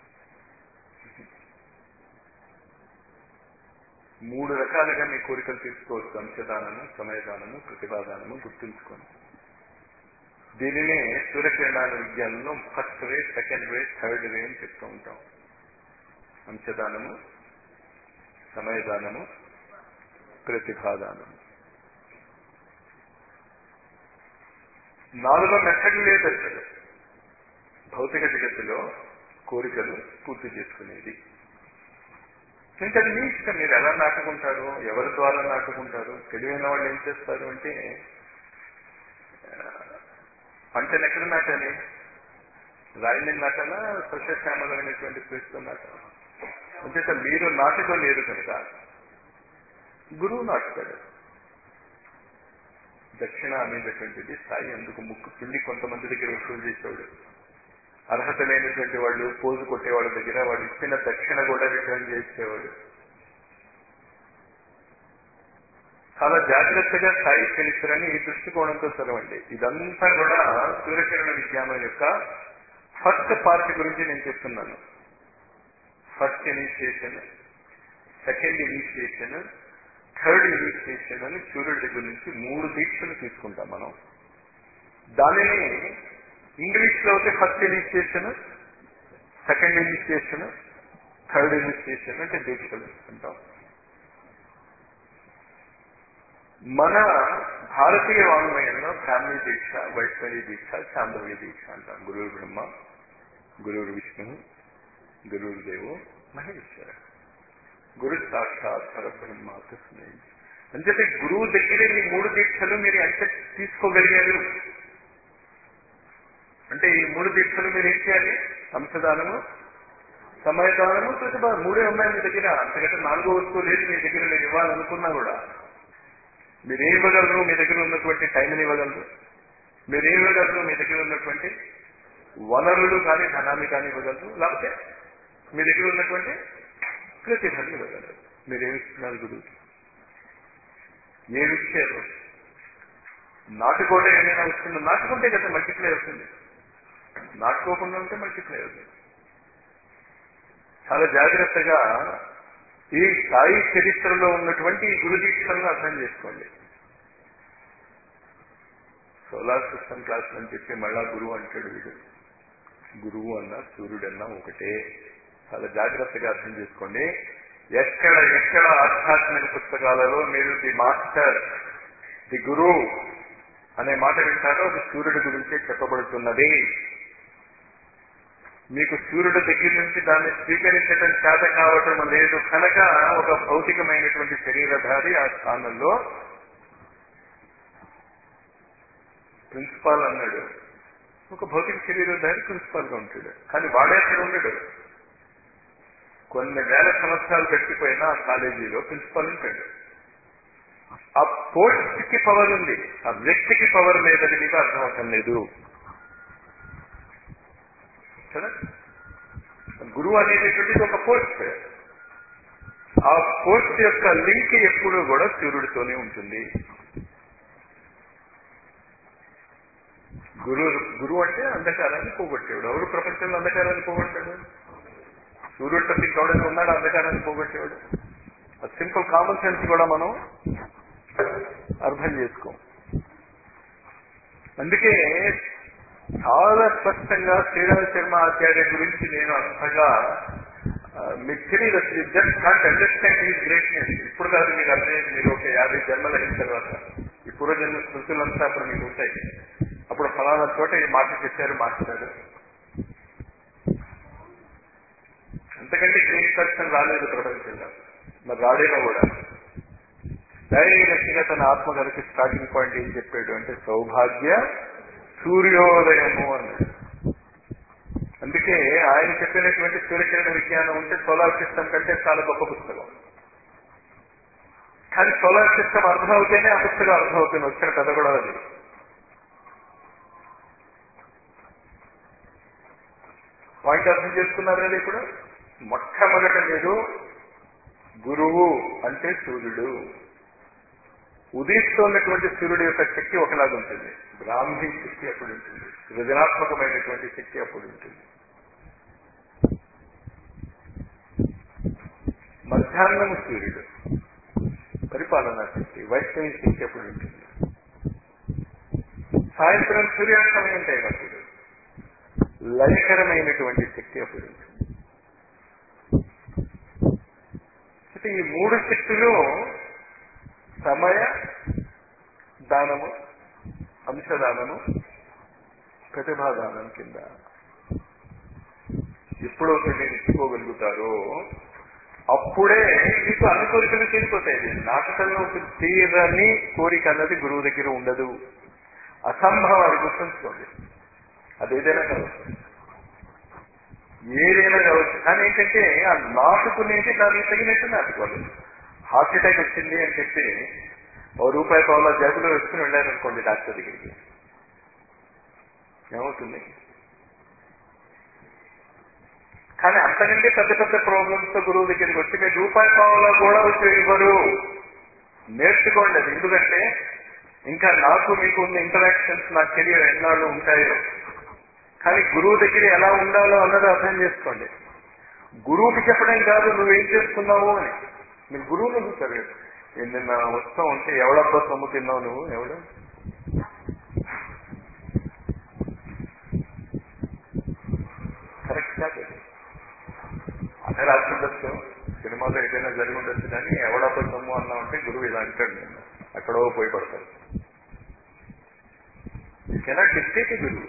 మూడు రకాలుగా మీ కోరికలు తీసుకోవచ్చు అంశదానము సమయదానము ప్రతిభాదానము గుర్తుంచుకోండి దీనినే సూర్యకిరణాల విజ్ఞానంలో first way second way third way అని చెప్తూ ఉంటాం అంశదానము సమయదానము ప్రతిభాదానము నాలుగో మెథడ్ లేదు అసలు భౌతిక జగత్తులో కోరికలు పూర్తి చేసుకునేది ఇంకా అది మీ ఇష్టం మీరు ఎలా నాటుకుంటారు ఎవరి ద్వారా నాటుకుంటారు తెలివైన వాళ్ళు ఏం చేస్తారు అంటే పంటను ఎక్కడ నాటాలి రాయి మీద నాటాలా సస్యశ్యామలమైనటువంటి ప్లేస్లో నాటాలా అంచేత మీరు నాటుకోలేరు కనుక గురువు నాటుతాడు దక్షిణ అనేటటువంటిది స్థాయి అందుకు ముక్కు పిండి కొంతమంది దగ్గర వసూలు చేసేవాడు అర్హత లేనటువంటి వాళ్ళు పోజు కొట్టేవాళ్ళ దగ్గర వాడు ఇచ్చిన దక్షిణ కూడా రిటర్న్ చేసేవాడు చాలా జాగ్రత్తగా స్థాయి చరిత్రని ఈ దృష్టికోణంతో చదవండి ఇదంతా కూడా సూర్యకిరణ విజ్ఞానం యొక్క ఫస్ట్ పార్ట్ గురించి నేను చెప్తున్నాను first initiation second initiation third initiation అని సూర్యుడి దగ్గర నుంచి మూడు దీక్షలు తీసుకుంటాం మనం దానిని ఇంగ్లీష్ లో అయితే first initiation second initiation third initiation అంటే దీక్షలు అంటాం మన భారతీయ వాంగ్మయంలో బ్రాహ్మీ దీక్ష వైష్ణవి దీక్ష శాంభవి దీక్ష అంటాం గురువు బ్రహ్మ గురువు విష్ణు గురువు దేవు మహేశ్వర గురు సాక్షాత్ పరబ్రహ్మ తస్మై అంచేతే గురువు దగ్గరే ఈ మూడు దీక్షలు మీరు ఎంత తీసుకోగలిగారు అంటే ఈ మూడు దీక్షలు మీరు ఏం చేయాలి అంశదానము సమయదానము ప్రతిభ మూడే ఉన్నాయి మీ దగ్గర అంతకంటే నాలుగో వస్తువు లేదు మీ దగ్గర మీరు ఇవ్వాలనుకున్నా కూడా మీరు ఏం ఇవ్వగలరు మీ దగ్గర ఉన్నటువంటి టైంని ఇవ్వగలరు మీరు ఏం ఇవ్వగలరు మీ దగ్గర ఉన్నటువంటి వనరులు కానీ ధనాన్ని కానీ ఇవ్వగలరు లేకపోతే మీ దగ్గర ఉన్నటువంటి ప్రతిభని ఇవ్వగలరు మీరు ఏమి ఇస్తున్నారు గురువుకి ఏమి ఇచ్చారు నాటుకోవడం ఏమైనా వస్తుందో నాటుకుంటే కదా మల్టిప్లై అవుతుంది నాటుకోకుండా ఉంటే మల్టిప్లై అవుతుంది చాలా జాగ్రత్తగా ఈ స్థాయి చరిత్రలో ఉన్నటువంటి ఈ గురు దీక్షలను అర్థం చేసుకోండి సోలార్ సిస్టమ్ క్లాస్ అని చెప్పి మళ్ళా గురువు అంటాడు వీడు గురువు అన్న సూర్యుడన్నా ఒకటే చాలా జాగ్రత్తగా అర్థం చేసుకోండి ఎక్కడ ఎక్కడ ఆధ్యాత్మిక పుస్తకాలలో మీరు ది మాస్టర్ ది గురు అనే మాట వింటారో అది సూర్యుడి గురించే చెప్పబడుతున్నది మీకు సూర్యుడి దగ్గర నుంచి దాన్ని స్వీకరించడం చేత కావటం లేదు కనుక ఒక భౌతికమైనటువంటి శరీరధారి ఆ స్థానంలో ప్రిన్సిపాల్ అన్నాడు ఒక భౌతిక శరీరధారి ప్రిన్సిపాల్ గా ఉంటాడు కానీ వాడే అక్కడ ఉండడు కొన్ని వేల సంవత్సరాలు గడిచిపోయినా ఆ కాలేజీలో ప్రిన్సిపాల్ ఉంటాడు ఆ పోస్ట్ కి పవర్ ఉంది ఆ వ్యక్తికి పవర్ లేదని మీకు అర్థం అవటం లేదు కదా గురువు అనేటటువంటిది ఒక పోస్ట్ ఆ పోస్ట్ యొక్క లింక్ ఎప్పుడూ కూడా సూర్యుడితోనే ఉంటుంది గురువు గురువు అంటే అంధకారాన్ని పోగొట్టేవాడు ఎవరు ప్రపంచంలో అంధకారాన్ని పోగొట్టాడు సూర్యుడు తప్పి కావడానికి ఉన్నాడు అంధకారాన్ని పోగొట్టేవాడు ఆ సింపుల్ కామన్ సెన్స్ కూడా మనం అర్థం చేసుకోం అందుకే చాలా స్పష్టంగా శ్రీరామ శర్మ ఆచార్య గురించి నేను అంతగా మీకు తెలియదు అసలు జస్ట్ నాట్ అండర్స్టాండ్ ఈ గ్రేట్నెస్ ఇప్పుడు కాదు మీకు అర్థమైంది మీరు ఒక యాభై జన్మలు అయిన తర్వాత ఈ పూర్వజన్మ స్మృతులంతా అప్పుడు మీకు ఉంటాయి అప్పుడు ఫలానా చోట ఈ మాట చెప్పారు మాట్లాడారు అంతకంటే గ్రేట్ పర్సన్ రాలేదు ప్రపంచంలో మరి రాడేమో కూడా డైరెక్ట్ గా తన ఆత్మకథకి స్టార్టింగ్ పాయింట్ ఏం చెప్పాడు అంటే సౌభాగ్య సూర్యోదయము అన్నాడు అందుకే ఆయన చెప్పినటువంటి సూర్యకిరణ విజ్ఞానం ఉంటే సోలార్ సిస్టమ్ కంటే చాలా గొప్ప పుస్తకం కానీ సోలార్ సిస్టమ్ అర్థం అవుతేనే ఆ పుస్తకం అర్థం అవుతుంది వచ్చిన కథ కూడా అది పాయింట్ అర్థం చేసుకున్నారు కదా ఇప్పుడు మొట్టమొదట మీరు గురువు అంటే సూర్యుడు ఉదయిస్తున్నటువంటి సూర్యుడు యొక్క శక్తి ఒకలాగా ఉంటుంది బ్రాహ్మీ శక్తి అప్పుడు ఉంటుంది సృజనాత్మకమైనటువంటి శక్తి అప్పుడు ఉంటుంది మధ్యాహ్నం సూర్యుడు పరిపాలనా శక్తి వైష్ణవి శక్తి అప్పుడు ఉంటుంది సాయంత్రం సూర్యాస్తమయం టైం అప్పుడు లయకరమైనటువంటి శక్తి అప్పుడు ఉంటుంది అంటే ఈ మూడు శక్తులు సమయ దానము అంశదానము ప్రతిభాదానం కింద ఎప్పుడైతే మీరు ఇచ్చుకోగలుగుతారో అప్పుడే మీకు అన్ని కోరికలు తీరిపోతాయి నాటకంలో తీరని కోరిక అన్నది గురువు దగ్గర ఉండదు అసంభవం అది గుర్తుంచుకోండి అది ఏదైనా కావచ్చు ఏదైనా కావచ్చు కానీ ఏంటంటే ఆ నాటుకునేది దానికి తగినట్టు నాటుకోవాలి హార్ట్ అటాక్ వచ్చింది అని చెప్పి ఓ రూపాయి పావుల జేబులో వేసుకుని వెళ్ళారు అనుకోండి డాక్టర్ దగ్గరికి ఏమవుతుంది కానీ అంతకంటే పెద్ద పెద్ద ప్రాబ్లమ్స్ తో గురువు దగ్గరికి వచ్చి మీరు రూపాయి పావులో కూడా వచ్చి ఇవ్వరు నేర్చుకోండి అది ఎందుకంటే ఇంకా నాకు మీకు ఉన్న ఇంటరాక్షన్స్ నాకు తెలియదు ఎన్నాళ్ళు ఉంటాయో కానీ గురువు దగ్గర ఎలా ఉండాలో అన్నది అర్థం చేసుకోండి గురువుకి చెప్పడం కాదు నువ్వేం చేస్తున్నావు అని మీరు గురువుని చూసారు నిన్న వస్తూ ఉంటే ఎవడబ్బా సొమ్ము తిన్నావు నువ్వు ఎవడు కరెక్ట్ కాదు అది. అదే రాసి ఉండొచ్చు సినిమాలో ఏదైనా జరిగి ఉండొచ్చు కానీ ఎవడబ్బా సొమ్ము అన్నా ఉంటే గురువు ఇలా అంటాడు నేను ఎక్కడో పోయి పడతాడు కెనాట్ డిక్టేట్ గురువు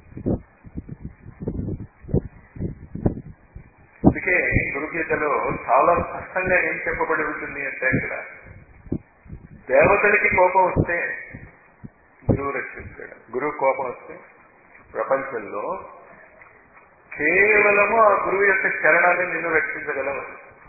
అందుకే గురుగీతలో చాలా స్పష్టంగా ఏం చెప్పబడి ఉంటుంది అంటే ఇక్కడ దేవతలకి కోపం వస్తే గురువు రక్షిస్తాడు గురువు కోపం వస్తే ప్రపంచంలో కేవలము ఆ గురువు యొక్క చరణాన్ని నిన్ను రక్షించగలవు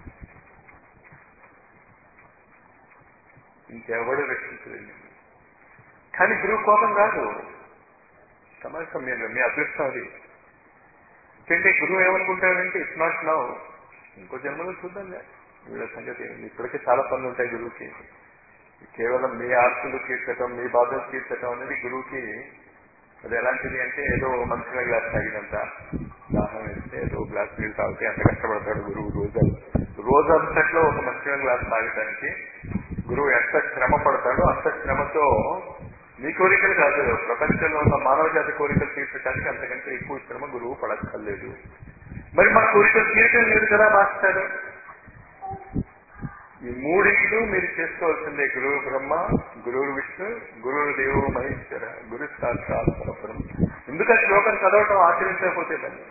ఇంకెవడు రక్షించలేదు నిన్ను. కానీ గురువు కోపం కాదు సమాజం మీరు మీ అదృష్టం అది అంటే గురువు ఏమనుకుంటాడంటే ఇట్స్ నాట్ నౌ ఇంకో జన్మలో చూద్దాంలే వీళ్ళ సంగతి ఏంటి? ఇప్పటికే చాలా పనులు ఉంటాయి గురువుకి కేవలం మీ ఆస్తులు తీర్చటం మీ బాధలు తీర్చటం అనేది గురువుకి అది ఎలాంటిది అంటే ఏదో మంచిగా గ్లాస్ తాగినంత దాహం వేస్తే ఏదో గ్లాస్ నీళ్ళు తాగితే అంత కష్టపడతాడు గురువు రోజు రోజంతట్లో ఒక మంచిగా గ్లాస్ తాగటానికి గురువు ఎంత శ్రమ పడతాడో అంత శ్రమతో మీ కోరికలు కాదు ప్రపంచంలో ఉన్న మానవ జాతి కోరికలు తీర్చడానికి అంతకంటే ఎక్కువ శ్రమ గురువు పడక్కర్లేదు మరి మా కోరికలు తీర్చడం లేదు కదా మాస్టర్ ఈ మూడింటిలో మీరు చేసుకోవాల్సిందే గురువు బ్రహ్మ గురువు విష్ణు గురువు దేవు మహేశ్వర గురు సాక్షాత్ పరబ్రహ్మ ఎందుకంటే శ్లోకం చదవటం ఆచరించకపోతే దాన్ని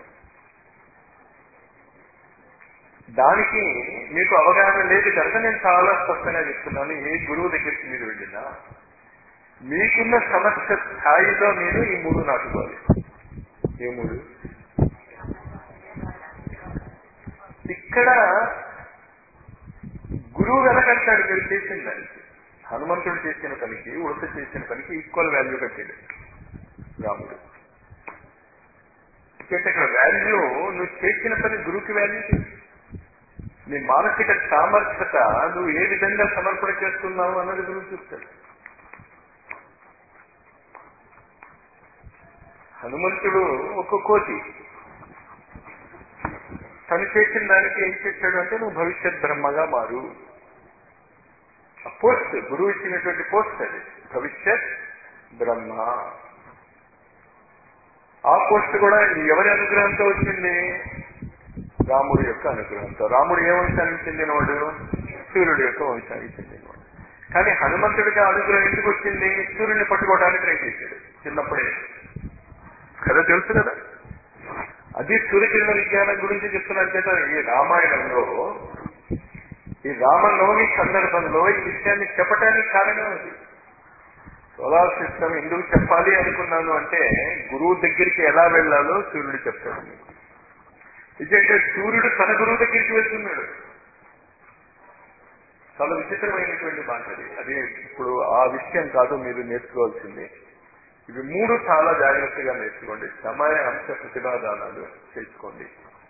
దానికి మీకు అవగాహన లేదు కనుక నేను చాలా స్పష్టంగా చెప్తున్నాను ఏ గురువు దగ్గరికి మీరు వెళ్ళినా మీకున్న సమస్య స్థాయిలో మీరు ఈ మూడు నాటుకోవాలి ఏ మూడు ఇక్కడ గురువు వెనకంటాడు మీరు చేసిన దానికి హనుమంతుడు చేసిన పనికి ఉడత చేసిన పనికి ఈక్వల్ వాల్యూ కట్టాడు రాముడు ఎందుకంటే ఇక్కడ వాల్యూ నువ్వు చేసిన పని గురువుకి వాల్యూ నీ మానసిక సామర్థ్యత నువ్వు ఏ విధంగా సమర్పణ చేస్తున్నావు అన్నది గురువు చూస్తాడు హనుమంతుడు ఒక కోతి తను చేసిన దానికి ఏం చేశాడు అంటే నువ్వు భవిష్యత్ బ్రహ్మగా మారు ఆ పోస్ట్ గురువు ఇచ్చినటువంటి పోస్ట్ అది భవిష్యత్ బ్రహ్మ ఆ పోస్ట్ కూడా ఎవరి అనుగ్రహంతో వచ్చింది రాముడి యొక్క అనుగ్రహంతో రాముడు ఏ వంశానికి చెందినవాడు సూర్యుడి యొక్క వంశానికి చెందినవాడు కానీ హనుమంతుడికి ఆ అనుగ్రహం ఎందుకు వచ్చింది సూర్యుడిని పట్టుకోవడానికి ట్రై చేశాడు చిన్నప్పుడే కదా తెలుసు కదా అది సూర్యకిరణ విజ్ఞానం గురించి చెప్తున్నాను చేత ఈ రామాయణంలో ఈ రామనవమి సందర్భంలో ఈ విషయాన్ని చెప్పటానికి కారణం అది సోలార్ సిస్టమ్ ఎందుకు చెప్పాలి అనుకున్నాను అంటే గురువు దగ్గరికి ఎలా వెళ్ళాలో సూర్యుడు చెప్తాడు మీకు ఎందుకంటే సూర్యుడు తన గురువు దగ్గరికి వెళ్తున్నాడు చాలా విచిత్రమైనటువంటి మాట అది అది ఇప్పుడు ఆ విషయం కాదు మీరు నేర్చుకోవాల్సింది ఇవి మూడు చాలా జాగ్రత్తగా నేర్చుకోండి సమయ అంశ ప్రతిపాదానాలు చేసుకోండి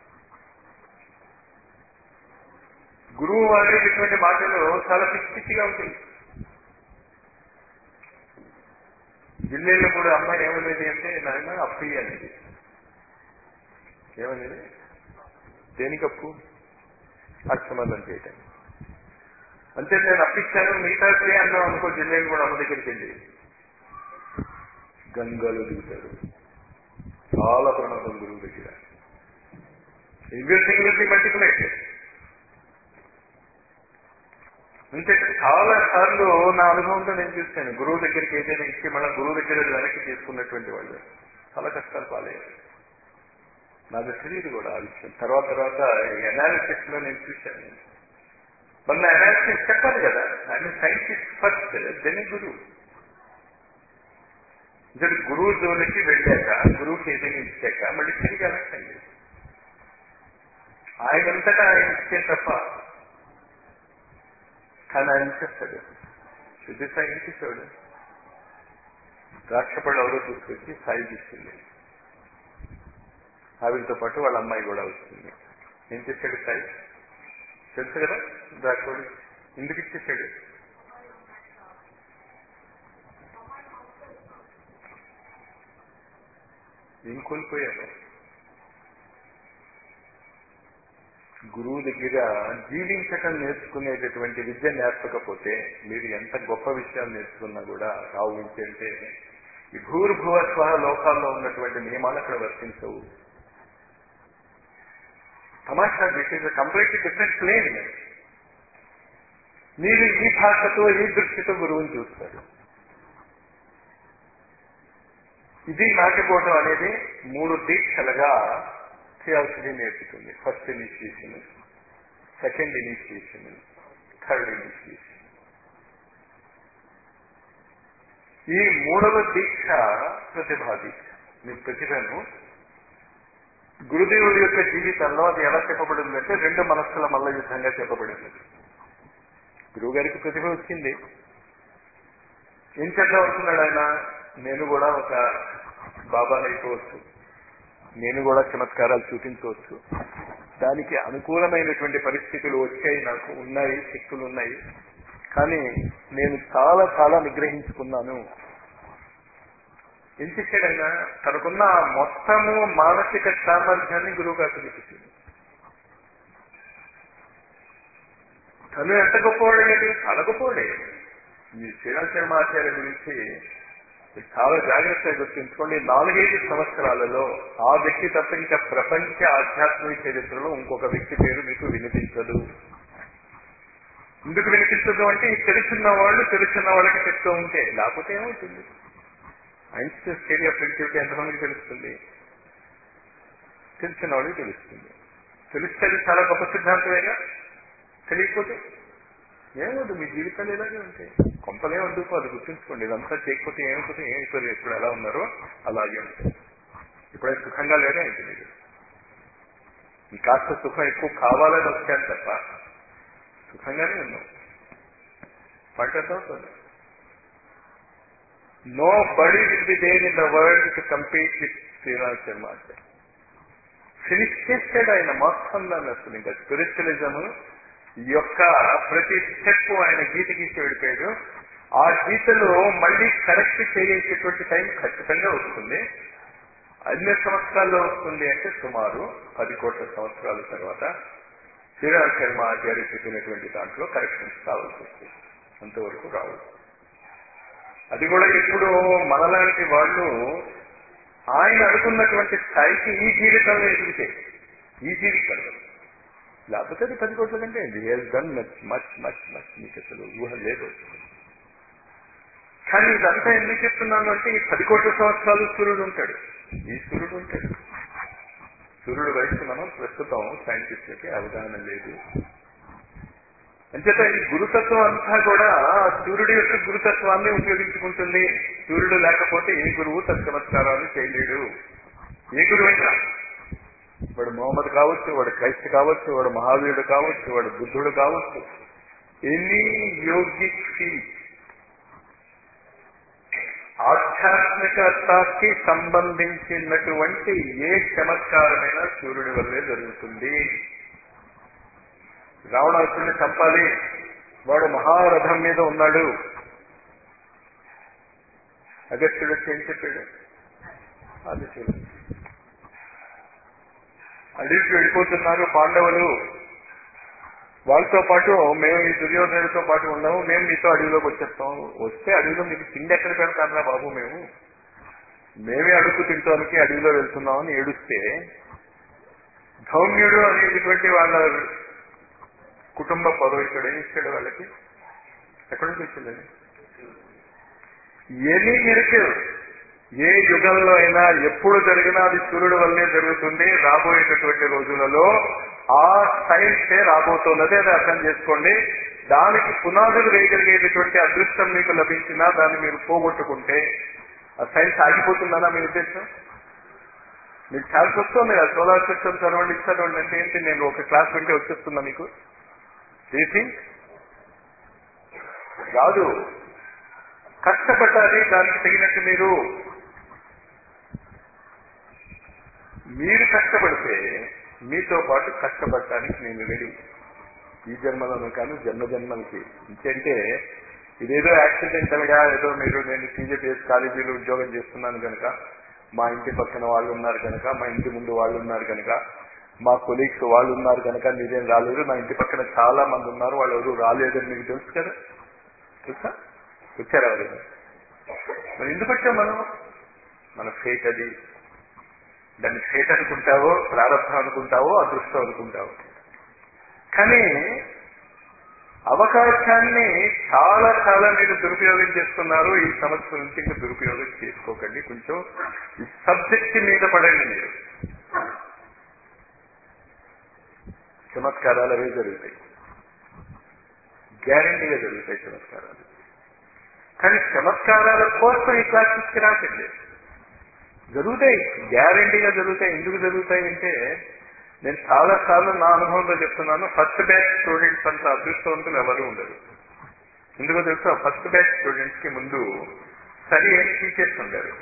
గురువు వాడేటటువంటి మాటలు చాలా పిచ్చి పిచ్చిగా ఉంటాయి జిల్లేలో కూడా అమ్మాయి ఏమనేది అంటే నాయన అప్పి అనేది ఏమనేది దేనికప్పు అక్షమతం చేయటం అంటే నేను అప్పిచ్చాను మిగతా అన్నాం అనుకో జిల్లేలు కూడా అమ్మ దగ్గరికి వెళ్ళి గంగలు దిగుతాడు చాలా ప్రమాదం గురువు దగ్గర ఎవ్రీథింగ్ విల్ బి మల్టిప్లైట్ అంటే చాలా సార్లు నా అనుభవంతో నేను చూస్తాను గురువు దగ్గరికి ఏదైనా ఇచ్చి మళ్ళీ గురువు దగ్గర వెనక్కి తీసుకున్నటువంటి వాళ్ళు చాలా కష్టాలు పాలయ్యారు నాకు తెలియదు కూడా ఆ విషయం తర్వాత తర్వాత అనాలిసిస్ లో నేను చూశాను మొన్న అనాలిసిస్ చెప్పాలి కదా ఆయన సైంటిస్ట్ ఫస్ట్ దెన్ గురువు ఇద్దరు గురువు జోలికి వెళ్ళాక గురువుకి ఏదైనా ఇచ్చాక మళ్ళీ తిరిగి వెళ్ళకండి ఆయనంతటా ఆయన ఇచ్చే తప్ప కానీ ఆయన చేస్తాడు శుద్ధి సాయి ఏం చేసేవాడు ద్రాక్ష పళ్ళు ఎవరో తీసుకొచ్చి సాయి ఇచ్చింది ఆవిడతో పాటు వాళ్ళ అమ్మాయి కూడా వస్తుంది ఏం చేశాడు సాయి తెలుసు కదా ద్రాక్ష పళ్ళు ఎందుకు ఇచ్చేసాడు ఏం కోల్పోయారు గురువు దగ్గర జీవించటం నేర్చుకునేటటువంటి విద్య నేర్పకపోతే మీరు ఎంత గొప్ప విషయాలు నేర్చుకున్నా కూడా రావు విద్య అంటే ఈ భూర్భువ స్వహ లోకాల్లో ఉన్నటువంటి నియమాలు అక్కడ వర్తించవు తమాషా that is completely different plane మీరు ఈ భాషతో ఈ దృష్టితో గురువుని చూస్తారు ఇది నాటిపోవడం అనేది మూడు దీక్షలుగా చేయాల్సింది నేర్పుతుంది first initiation second initiation third initiation ఈ మూడవ దీక్ష ప్రతిభా దీక్ష మీ ప్రతిభను గురుదేవుడి యొక్క జీవితంలో అది ఎలా చెప్పబడిందంటే రెండు మనస్సుల మల్ల యుద్ధంగా చెప్పబడింది గురువు గారికి ప్రతిభ వచ్చింది ఏం చేద్దాం అనుకున్నాడు ఆయన నేను కూడా ఒక బాబాని అయిపోవచ్చు నేను కూడా చమత్కారాలు చూపించవచ్చు దానికి అనుకూలమైనటువంటి పరిస్థితులు వచ్చాయి నాకు ఉన్నాయి శక్తులు ఉన్నాయి కానీ నేను చాలా చాలా నిగ్రహించుకున్నాను ఏం చేశాడైనా తనకున్న మొత్తము మానసిక సామర్థ్యాన్ని గురువు గారికి చూపించింది తను ఎంత గొప్పవాడేది చాలా గొప్పవాడే ఈ శ్రీరామ్ శర్మ ఆచార్య గురించి చాలా జాగ్రత్తగా గుర్తుంచుకోండి నాలుగైదు సంవత్సరాలలో ఆ వ్యక్తి తప్ప ఇంకా ప్రపంచ ఆధ్యాత్మిక చరిత్రలో ఇంకొక వ్యక్తి పేరు మీకు వినిపించదు ఎందుకు వినిపించదు అంటే ఈ తెలుసున్న వాళ్ళు తెలుసున్న వాళ్ళకి చెప్తూ ఉంటే లేకపోతే ఏమవుతుంది ఐన్స్టీన్ స్టేడి ఆఫ్ రిలేటివిటీ ఎంతమందికి తెలుస్తుంది తెలిసిన వాళ్ళకి తెలుస్తుంది తెలిస్తే అది చాలా గొప్ప సిద్ధాంతమేగా తెలియకపోతే ఏమవుతుంది మీ జీవితాలు ఇలాగే ఉంటాయి కొంపలే వండుకో అది గుర్తుంచుకోండి ఇదంతా చేయకపోతే ఏమైపోతే ఏమైపోతుంది ఇప్పుడు ఎలా ఉన్నారో అలాగే ఉంటాయి ఇప్పుడే సుఖంగా లేదే ఏంటి మీరు ఈ కాస్త సుఖం ఎక్కువ కావాలని వచ్చాను తప్ప సుఖంగానే ఉన్నాం పంట అవుతుంది nobody will be there in the world to compete with Shriram Sharma అంటే ఫినిష్ చేసాడు ఆయన మొత్తం దాన్ని అసలు ఇంకా స్పిరిచువలిజం యొక్క ప్రతి స్టెప్ ఆయన గీత గీసి వెళ్ళిపోయాడు ఆ గీతలో మళ్ళీ కరెక్ట్ చేసేటువంటి టైం ఖచ్చితంగా వస్తుంది అన్ని సంవత్సరాల్లో వస్తుంది అంటే సుమారు పది కోట్ల సంవత్సరాల తర్వాత శ్రీరామ్ శర్మ ఆచార్య చెప్పినటువంటి దాంట్లో కరెక్షన్స్ కావాల్సి వస్తుంది అంతవరకు రావు అది కూడా ఇప్పుడు మనలాంటి వాళ్ళు ఆయన అనుకున్నటువంటి స్థాయికి ఈ జీవితంలో ఎదిగితే ఈ జీవితంలో లేకపోతే అది పది కోట్ల కంటే he has done much much much much మీకు అసలు ఊహ లేదు కానీ ఇదంతా ఎందుకు చెప్తున్నాను అంటే ఈ పది కోట్ల సంవత్సరాలు సూర్యుడు ఉంటాడు ఈ సూర్యుడు ఉంటాడు సూర్యుడు వయసు మనం ప్రస్తుతం సైంటిస్టులకి అవగాహన లేదు అంచేత ఈ గురుతత్వం అంతా కూడా సూర్యుడి యొక్క గురుతత్వాన్ని ఉపయోగించుకుంటుంది సూర్యుడు లేకపోతే ఏ గురువు తత్చమత్కారాలు చేయలేడు ఏ గురువైనా వాడు మొహమ్మద్ కావచ్చు వాడు క్రైస్త కావచ్చు వాడు మహావీరుడు కావచ్చు వాడు బుద్ధుడు కావచ్చు ఎనీ యోగిక్ ఫీట్ ఆధ్యాత్మికతకి సంబంధించినటువంటి ఏ చమత్కారమైనా సూర్యుడి వల్లే జరుగుతుంది రావణాసుని చంపాలి వాడు మహారథం మీద ఉన్నాడు అగస్త్యుడు వచ్చి ఏం చెప్పాడు అది చూడు అడవికి వెళ్ళిపోతున్నారు పాండవులు వాళ్ళతో పాటు మేము ఈ దుర్యోధనుడితో పాటు ఉన్నాము మేము మీతో అడవిలోకి వచ్చేస్తాం వస్తే అడవిలో మీకు తిండి ఎక్కడ పెడతారా బాబు మేము మేమే అడుగు తింటానికి అడవిలో వెళ్తున్నామని ఏడుస్తే ధౌమ్యుడు అనేటువంటి వాళ్ళ కుటుంబ పదవికుడు ఏం ఇచ్చాడు వాళ్ళకి ఎక్కడి నుంచి వచ్చిందండి ఎనీ మిరకల్ ఏ యుగంలో అయినా ఎప్పుడు జరిగినా అది సూర్యుడు వల్లే జరుగుతుంది రాబోయేటటువంటి రోజులలో ఆ సైన్సే రాబోతున్నది అది అర్థం చేసుకోండి దానికి పునాదులు వేయగలిగేటటువంటి అదృష్టం మీకు లభించినా దాన్ని మీరు పోగొట్టుకుంటే ఆ సైన్స్ ఆగిపోతుందనా మీ ఉద్దేశం మీకు ఛాన్స్ వస్తుంది కదా సోలార్ సిస్టమ్ చదవండి చదవండి అంటే ఏంటి నేను ఒక క్లాస్ వింటే వచ్చేస్తున్నా మీకు థింక్ రాదు కష్టపడాలి దానికి తగినట్టు మీరు మీరు కష్టపడితే మీతో పాటు కష్టపడటానికి నేను రెడీ ఈ జన్మలను కానీ జన్మ జన్మలకి ఇంకంటే ఇదేదో యాక్సిడెంటల్ గా ఏదో మీరు నేను టీజీపీఎస్ కాలేజీలో ఉద్యోగం చేస్తున్నాను కనుక మా ఇంటి పక్కన వాళ్ళు ఉన్నారు కనుక మా ఇంటి ముందు వాళ్ళు ఉన్నారు కనుక మా కొలీగ్స్ వాళ్ళు ఉన్నారు కనుక మీరేం రాలేదు మా ఇంటి పక్కన చాలా మంది ఉన్నారు వాళ్ళు ఎవరు రాలేదని మీకు తెలుసు కదా తెలుసా వచ్చారా ఎవరైనా మరి ఎందుకు వచ్చాం మనం మన ఫేట్ అది దాన్ని ఫేట్ అనుకుంటావో ప్రారంభం అనుకుంటావో అదృష్టం అనుకుంటావో కానీ అవకాశాన్ని చాలా చాలా మీరు దురుపయోగం చేస్తున్నారు ఈ సమస్య నుంచి ఇంకా దురుపయోగం చేసుకోకండి కొంచెం ఈ సబ్జెక్ట్ మీద పడండి మీరు చమత్కారాలు అవే జరుగుతాయి గ్యారంటీగా జరుగుతాయి చమత్కారాలు కానీ చమత్కారాల కోసం ఈ క్లాసెస్కి రాకండి జరుగుతాయి గ్యారంటీగా జరుగుతాయి ఎందుకు జరుగుతాయి అంటే నేను చాలా సార్లు నా అనుభవంలో చెప్తున్నాను ఫస్ట్ బ్యాచ్ స్టూడెంట్స్ అంత అదృష్టవంతులు ఎవరు ఉండరు ఎందుకో తెలుసా ఫస్ట్ బ్యాచ్ స్టూడెంట్స్ కి ముందు సరి అయిన టీచర్స్ ఉండరు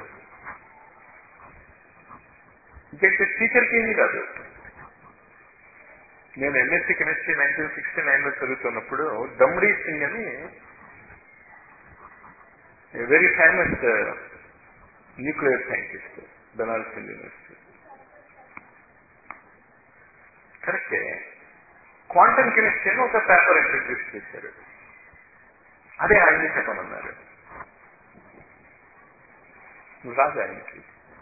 ఇంకైతే టీచర్కి ఏమీ కాదు నేను MSc chemistry nineteen sixty nine లో చదువుతున్నప్పుడు దమ్డీ సింగ్ అని very famous nuclear scientist Banaras university కరెక్టే క్వాంటమ్ కెమిస్ట్రీ అని ఒక పేపర్ ఇంట్రడ్యూస్ చేశారు అదే ఆయన్ని చెప్పమన్నారు నువ్వు రాదు ఆయనకి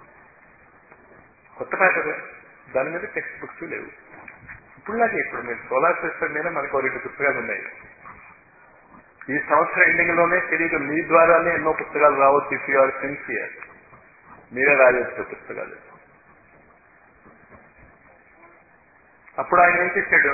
కొత్త పేపర్ దాని మీద టెక్స్ట్ బుక్స్ లేవు ఇప్పుడులాగే ఇప్పుడు మీరు సోలార్ సిస్టమ్ మీద మనకు రెండు పుస్తకాలు ఉన్నాయి ఈ సంవత్సరం ఎండింగ్ లోనే తెలియదు మీ ద్వారానే ఎన్నో పుస్తకాలు రావచ్చు ఇఫ్ యూ ఆర్ సిన్సియర్ మీరే రాయొచ్చు పుస్తకాలు అప్పుడు ఆయన ఏం చేశాడు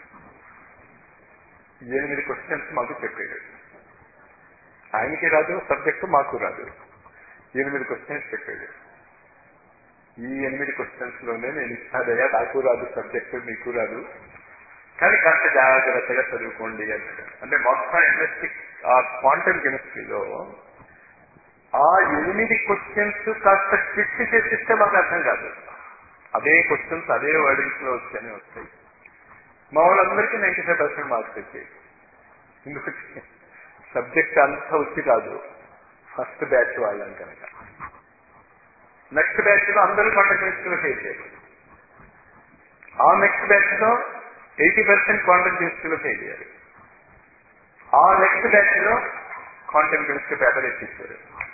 ఎనిమిది క్వశ్చన్స్ మాకు చెప్పాడు ఆయనకి రాదు సబ్జెక్టు మాకు రాదు ఎనిమిది క్వశ్చన్స్ చెప్పాడు ఈ ఎనిమిది క్వశ్చన్స్ లోనే నేను ఇస్తాదయ్యా నాకు రాదు సబ్జెక్టు మీకు రాదు కానీ కాస్త జాగ్రత్తగా చదువుకోండి అంటాడు అంటే మొత్తం ఇండస్ట్రీ ఆ క్వాంటమ్ కెమిస్ట్రీలో ఆ ఎనిమిది క్వశ్చన్స్ కాస్త ట్విస్ట్ చేసిస్తే మాకు అర్థం కాదు అదే క్వశ్చన్స్ అదే వర్డింగ్స్ లో వచ్చానే వస్తాయి మా వాళ్ళందరికీ నైన్టీ ఫైవ్ పర్సెంట్ మార్క్స్ వచ్చాయి ఎందుకు సబ్జెక్ట్ అంతా వచ్చి కాదు ఫస్ట్ బ్యాచ్ వాళ్ళని కనుక నెక్స్ట్ బ్యాచ్ లో అందరూ క్వాంటమ్ కెమిస్ట్రీలో ఫెయిల్ అయ్యారు ఆ నెక్స్ట్ బ్యాచ్ లో ఎయిటీ పర్సెంట్ క్వాంటమ్ కెమిస్ట్రీలో ఫెయిల్ అయ్యారు ఆ నెక్స్ట్ బ్యాచ్ లో క్వాంటమ్ కెమిస్ట్రీ పేపర్ ఎత్తిచ్చారు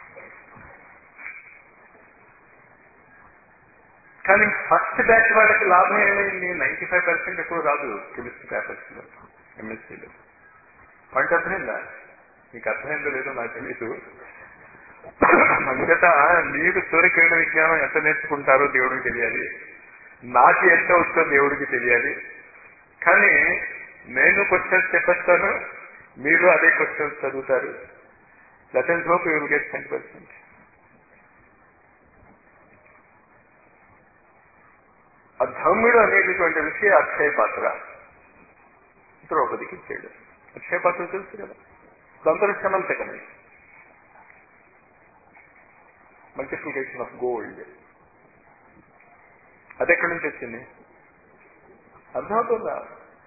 కానీ ఫస్ట్ బ్యాచ్ వాళ్ళకి లాభం ఏమైంది నైన్టీ ఫైవ్ పర్సెంట్ ఎక్కువ రాదు కెమిస్ట్రీ పేపర్స్ లో ఎంఎస్సీలో పాయింట్ అర్థమైందా మీకు అర్థమైందో లేదో నాకు తెలియదు అందుకట మీరు సూర్యకిరణ విజ్ఞానం ఎంత నేర్చుకుంటారో దేవుడికి తెలియాలి నాకు ఎంత వస్తుందో దేవుడికి తెలియాలి కానీ నేను క్వశ్చన్స్ చెప్పేస్తాను మీరు అదే క్వశ్చన్స్ చదువుతారు లెటెన్స్ hope you will get ten percent ఆ ధమ్ముడు అనేటటువంటి విషయం అక్షయ పాత్ర ద్రౌపదికి ఇచ్చాడు అక్షయ పాత్ర తెలుసు కదా దాంతో సమంతకమే మల్టిప్లికేషన్ ఆఫ్ గోల్డ్ అది ఎక్కడి నుంచి వచ్చింది అర్థమవుతుందా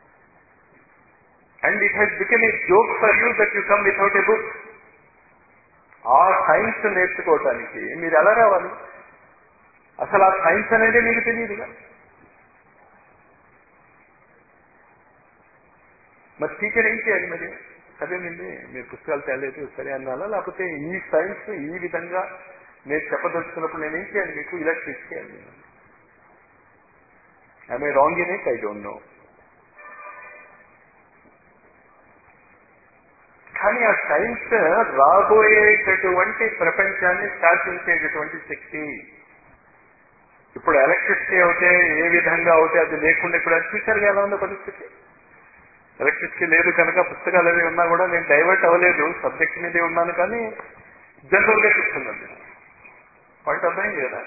and it has become a joke for you that you come without a book ఆ సైన్స్ నేర్చుకోవటానికి మీరు ఎలా రావాలి అసలు ఆ సైన్స్ అనేది మీకు తెలియదుగా మరి టీచర్ ఏం చేయాలి మరి సరేనండి మీరు పుస్తకాలు తేలేదు సరే అన్నాలా లేకపోతే ఈ సైన్స్ ఈ విధంగా నేను చెప్పదలుచుకున్నప్పుడు నేనేం చేయాలి మీకు ఇలా ట్రీట్ చేయాలి నేను I wrong in it I don't know కానీ ఆ సైన్స్ రాబోయేటటువంటి ప్రపంచాన్ని శాసించేటటువంటి శక్తి ఇప్పుడు ఎలక్ట్రిసిటీ అవుతే ఏ విధంగా అవుతే అది లేకుండా ఇప్పుడు ఫ్యూచర్గా ఎలా ఉందో పరిస్థితి ఎలక్ట్రిసిటీ లేదు కనుక పుస్తకాలు అవి ఉన్నా కూడా నేను డైవర్ట్ అవ్వలేదు సబ్జెక్ట్ మీదే ఉన్నాను కానీ జనరల్ గా చెప్తున్నాను నేను పాయింట్ అర్థమైంది కదా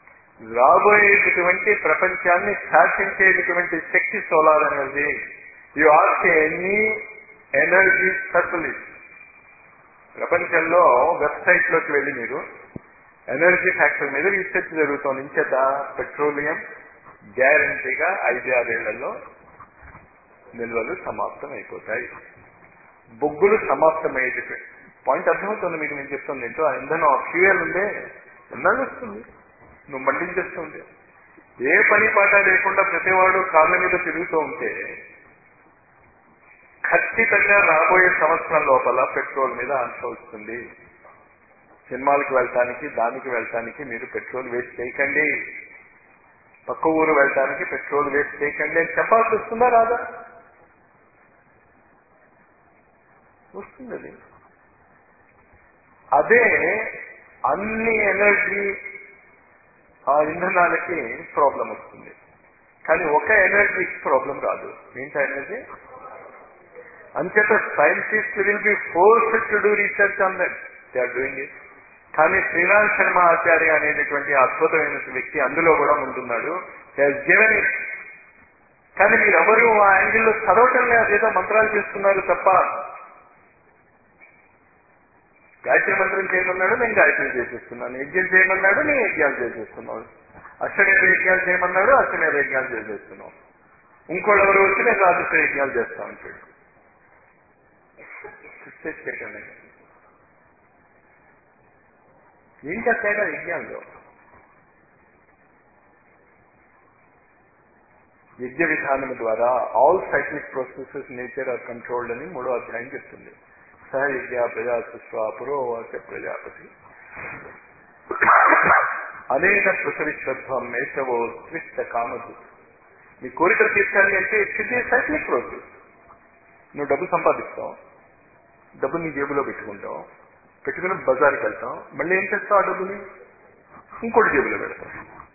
రాబోయేటటువంటి ప్రపంచాన్ని శాసించేటటువంటి శక్తి solar energy you ask any energy circulation ప్రపంచంలో వెబ్సైట్ లోకి వెళ్ళి మీరు ఎనర్జీ ఫ్యాక్టర్ మీద రీసెర్చ్ జరుగుతోంది ఇంచేత పెట్రోలియం గ్యారంటీగా ఐదు ఆరేళ్లలో నిల్వలు సమాప్తం అయిపోతాయి బొగ్గులు సమాప్తమయ్యేటటువంటి పాయింట్ అర్థమవుతుంది మీకు నేను చెప్తుంది ఏంటో ఆ ఇంధనం ఫ్యూయల్ ఉందే ఎన్నాళ్ళు వస్తుంది నువ్వు మండించేస్తుంటే ఏ పని పాట లేకుండా ప్రతివాడు కాళ్ళ మీద తిరుగుతూ ఉంటే ఖచ్చితంగా రాబోయే సంవత్సరం లోపల పెట్రోల్ మీద ఆన్స వస్తుంది సినిమాలకు వెళ్ళటానికి దానికి వెళ్ళటానికి మీరు పెట్రోల్ వేస్ట్ చేయకండి పక్క ఊరు వెళ్ళటానికి పెట్రోల్ వేస్ట్ చేయకండి అని చెప్పాల్సి వస్తుందా రాదా వస్తుంది అది అదే అన్ని ఎనర్జీ ఆ ఇంధనాలకి ప్రాబ్లం వస్తుంది కానీ ఒక ఎనర్జీకి ప్రాబ్లం రాదు ఏంటి ఎనర్జీ అంచేత scientist will be force to do research on that they are doing it కానీ శ్రీరామ్ శర్మ ఆచార్య అనేటటువంటి అద్భుతమైన వ్యక్తి అందులో కూడా ఉంటున్నాడు గివెన్ ఇట్ కానీ మీరెవరు ఆ యాంగిల్లో చదవటం లేదు అదేదో మంత్రాలు చేస్తున్నారు తప్ప గాయత్రి మంత్రం చేయమన్నాడు నేను గాయత్రి చేసేస్తున్నాను యజ్ఞం చేయమన్నాడు నేను యజ్ఞాలు చేసేస్తున్నాను అశ్వమేధ యజ్ఞాలు చేయమన్నాడు అశ్వమేధ యజ్ఞాలు చేసేస్తున్నాం ఇంకోళ్ళు ఎవరు వచ్చి నేను రాజస్వ యజ్ఞాలు చేస్తా ఉంటాడు సక్సెస్ చేయటం లేదు. ఏంటా తేడా యజ్ఞాల్లో యజ్ఞ విధానం ద్వారా all cyclic processes nature are controlled అని మూడో అధ్యాయం చెప్తుంది సహయజ్ఞ ప్రజా సుష్వా పురోవాచ ప్రజాపతి అనేక పృథవిశ్వత్వం మేషవో త్రిష్ట కామదు నీ కోరికలు తీర్చాలి అంటే ఇట్స్ ఏ సైక్లిక్ ప్రాసెస్ నువ్వు డబ్బు సంపాదిస్తావు డబ్బు నీ జేబులో పెట్టుకుంటావు పెట్టుకుని బజార్కి వెళ్తాం మళ్ళీ ఏం చేస్తావు ఆ డబ్బుని ఇంకోటి జేబులో పెడతావు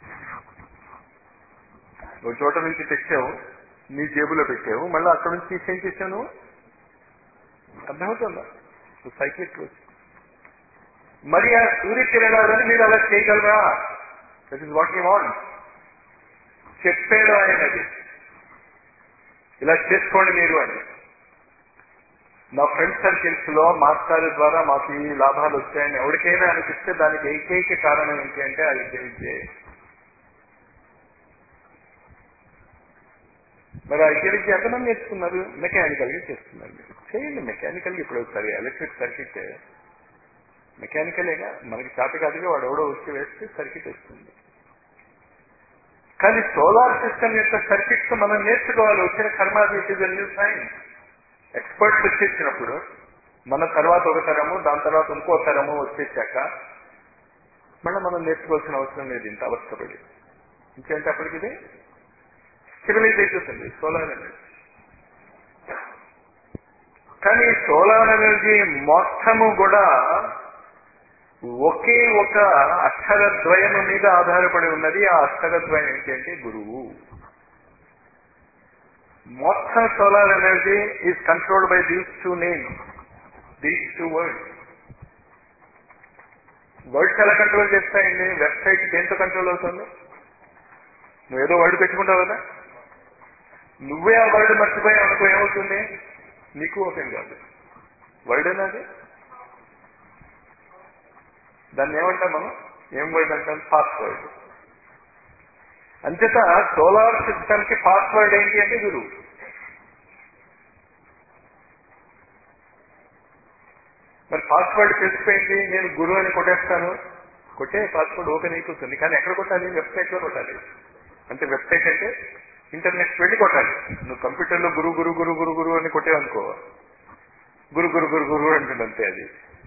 ఒక చోట నుంచి తెచ్చావు నీ జేబులో పెట్టావు మళ్ళీ అక్కడ నుంచి తీసి ఏం చేశాను అర్థమవుతుందా సైక్లిక్ మరి ఆ సూర్యకిరణాలని మీరు అలా చేయగలరా that is what you want చెప్పాడు ఆయనది ఇలా చేసుకోండి మీరు అని నా ఫ్రెండ్ సర్కిల్స్ లో మాస్టర్ ద్వారా మాకు ఈ లాభాలు వచ్చాయని ఎవరికైనా అనిపిస్తే దానికి ఏకైక కారణం ఏంటి అంటే అది విద్య మరి ఐక్య విద్య ఎంతమంది నేర్చుకున్నారు మెకానికల్ గా చేస్తున్నారు మీరు చేయండి మెకానికల్ ఇప్పుడు ఒకసారి ఎలక్ట్రిక్ సర్క్యూట్ మెకానికలేగా మనకి చేత కాదుగా వాడు ఎవడో వచ్చి వేస్తే సర్క్యూట్ వస్తుంది కానీ సోలార్ సిస్టమ్ యొక్క సర్క్యూట్స్ మనం నేర్చుకోవాలి వచ్చిన కర్మాది it is new science experts వచ్చేసినప్పుడు మన తర్వాత ఒక తరము దాని తర్వాత ఇంకో తరము వచ్చేసాక మళ్ళీ మనం నేర్చుకోవాల్సిన అవసరం లేదు ఇంత అవస్థపడి ఇంకేంటి అప్పటికి ఇది సివిలైజ్ అయిపోతుంది సోలార్ ఎనర్జీ కానీ సోలార్ ఎనర్జీ మొత్తము కూడా ఒకే ఒక అక్షరద్వయం మీద ఆధారపడి ఉన్నది ఆ అక్షరద్వయం ఏంటంటే గురువు మొత్తం solar energy is controlled by these two names these two words words ఎలా కంట్రోల్ చేస్తాయండి వెబ్సైట్ దేంతో కంట్రోల్ అవుతుంది నువ్వు ఏదో వర్డ్ పెట్టుకుంటావు కదా నువ్వే ఆ వర్డ్ మర్చిపోయావు అనుకో ఏమవుతుంది నీకు ఓపెన్ కాదు వర్డ్ అనేది దాన్ని ఏమంటాం మనం ఏం వర్డ్ అంటాం పాస్వర్డ్ అంచేత సోలార్ సిస్టమ్ కి పాస్వర్డ్ ఏంటి అంటే గురువు మరి పాస్వర్డ్ తెలిసిపోయింది నేను గురువు అని కొట్టేస్తాను కొట్టే పాస్వర్డ్ ఓపెన్ అయిపోతుంది కానీ ఎక్కడ కొట్టాలి వెబ్సైట్ లో కొట్టాలి అంటే వెబ్సైట్ అంటే ఇంటర్నెట్ వెళ్ళి కొట్టాలి నువ్వు కంప్యూటర్లో గురు గురు గురు గురు గురు అని కొట్టేవనుకో గురు గురు గురు గురు అంటుంది అంతే అది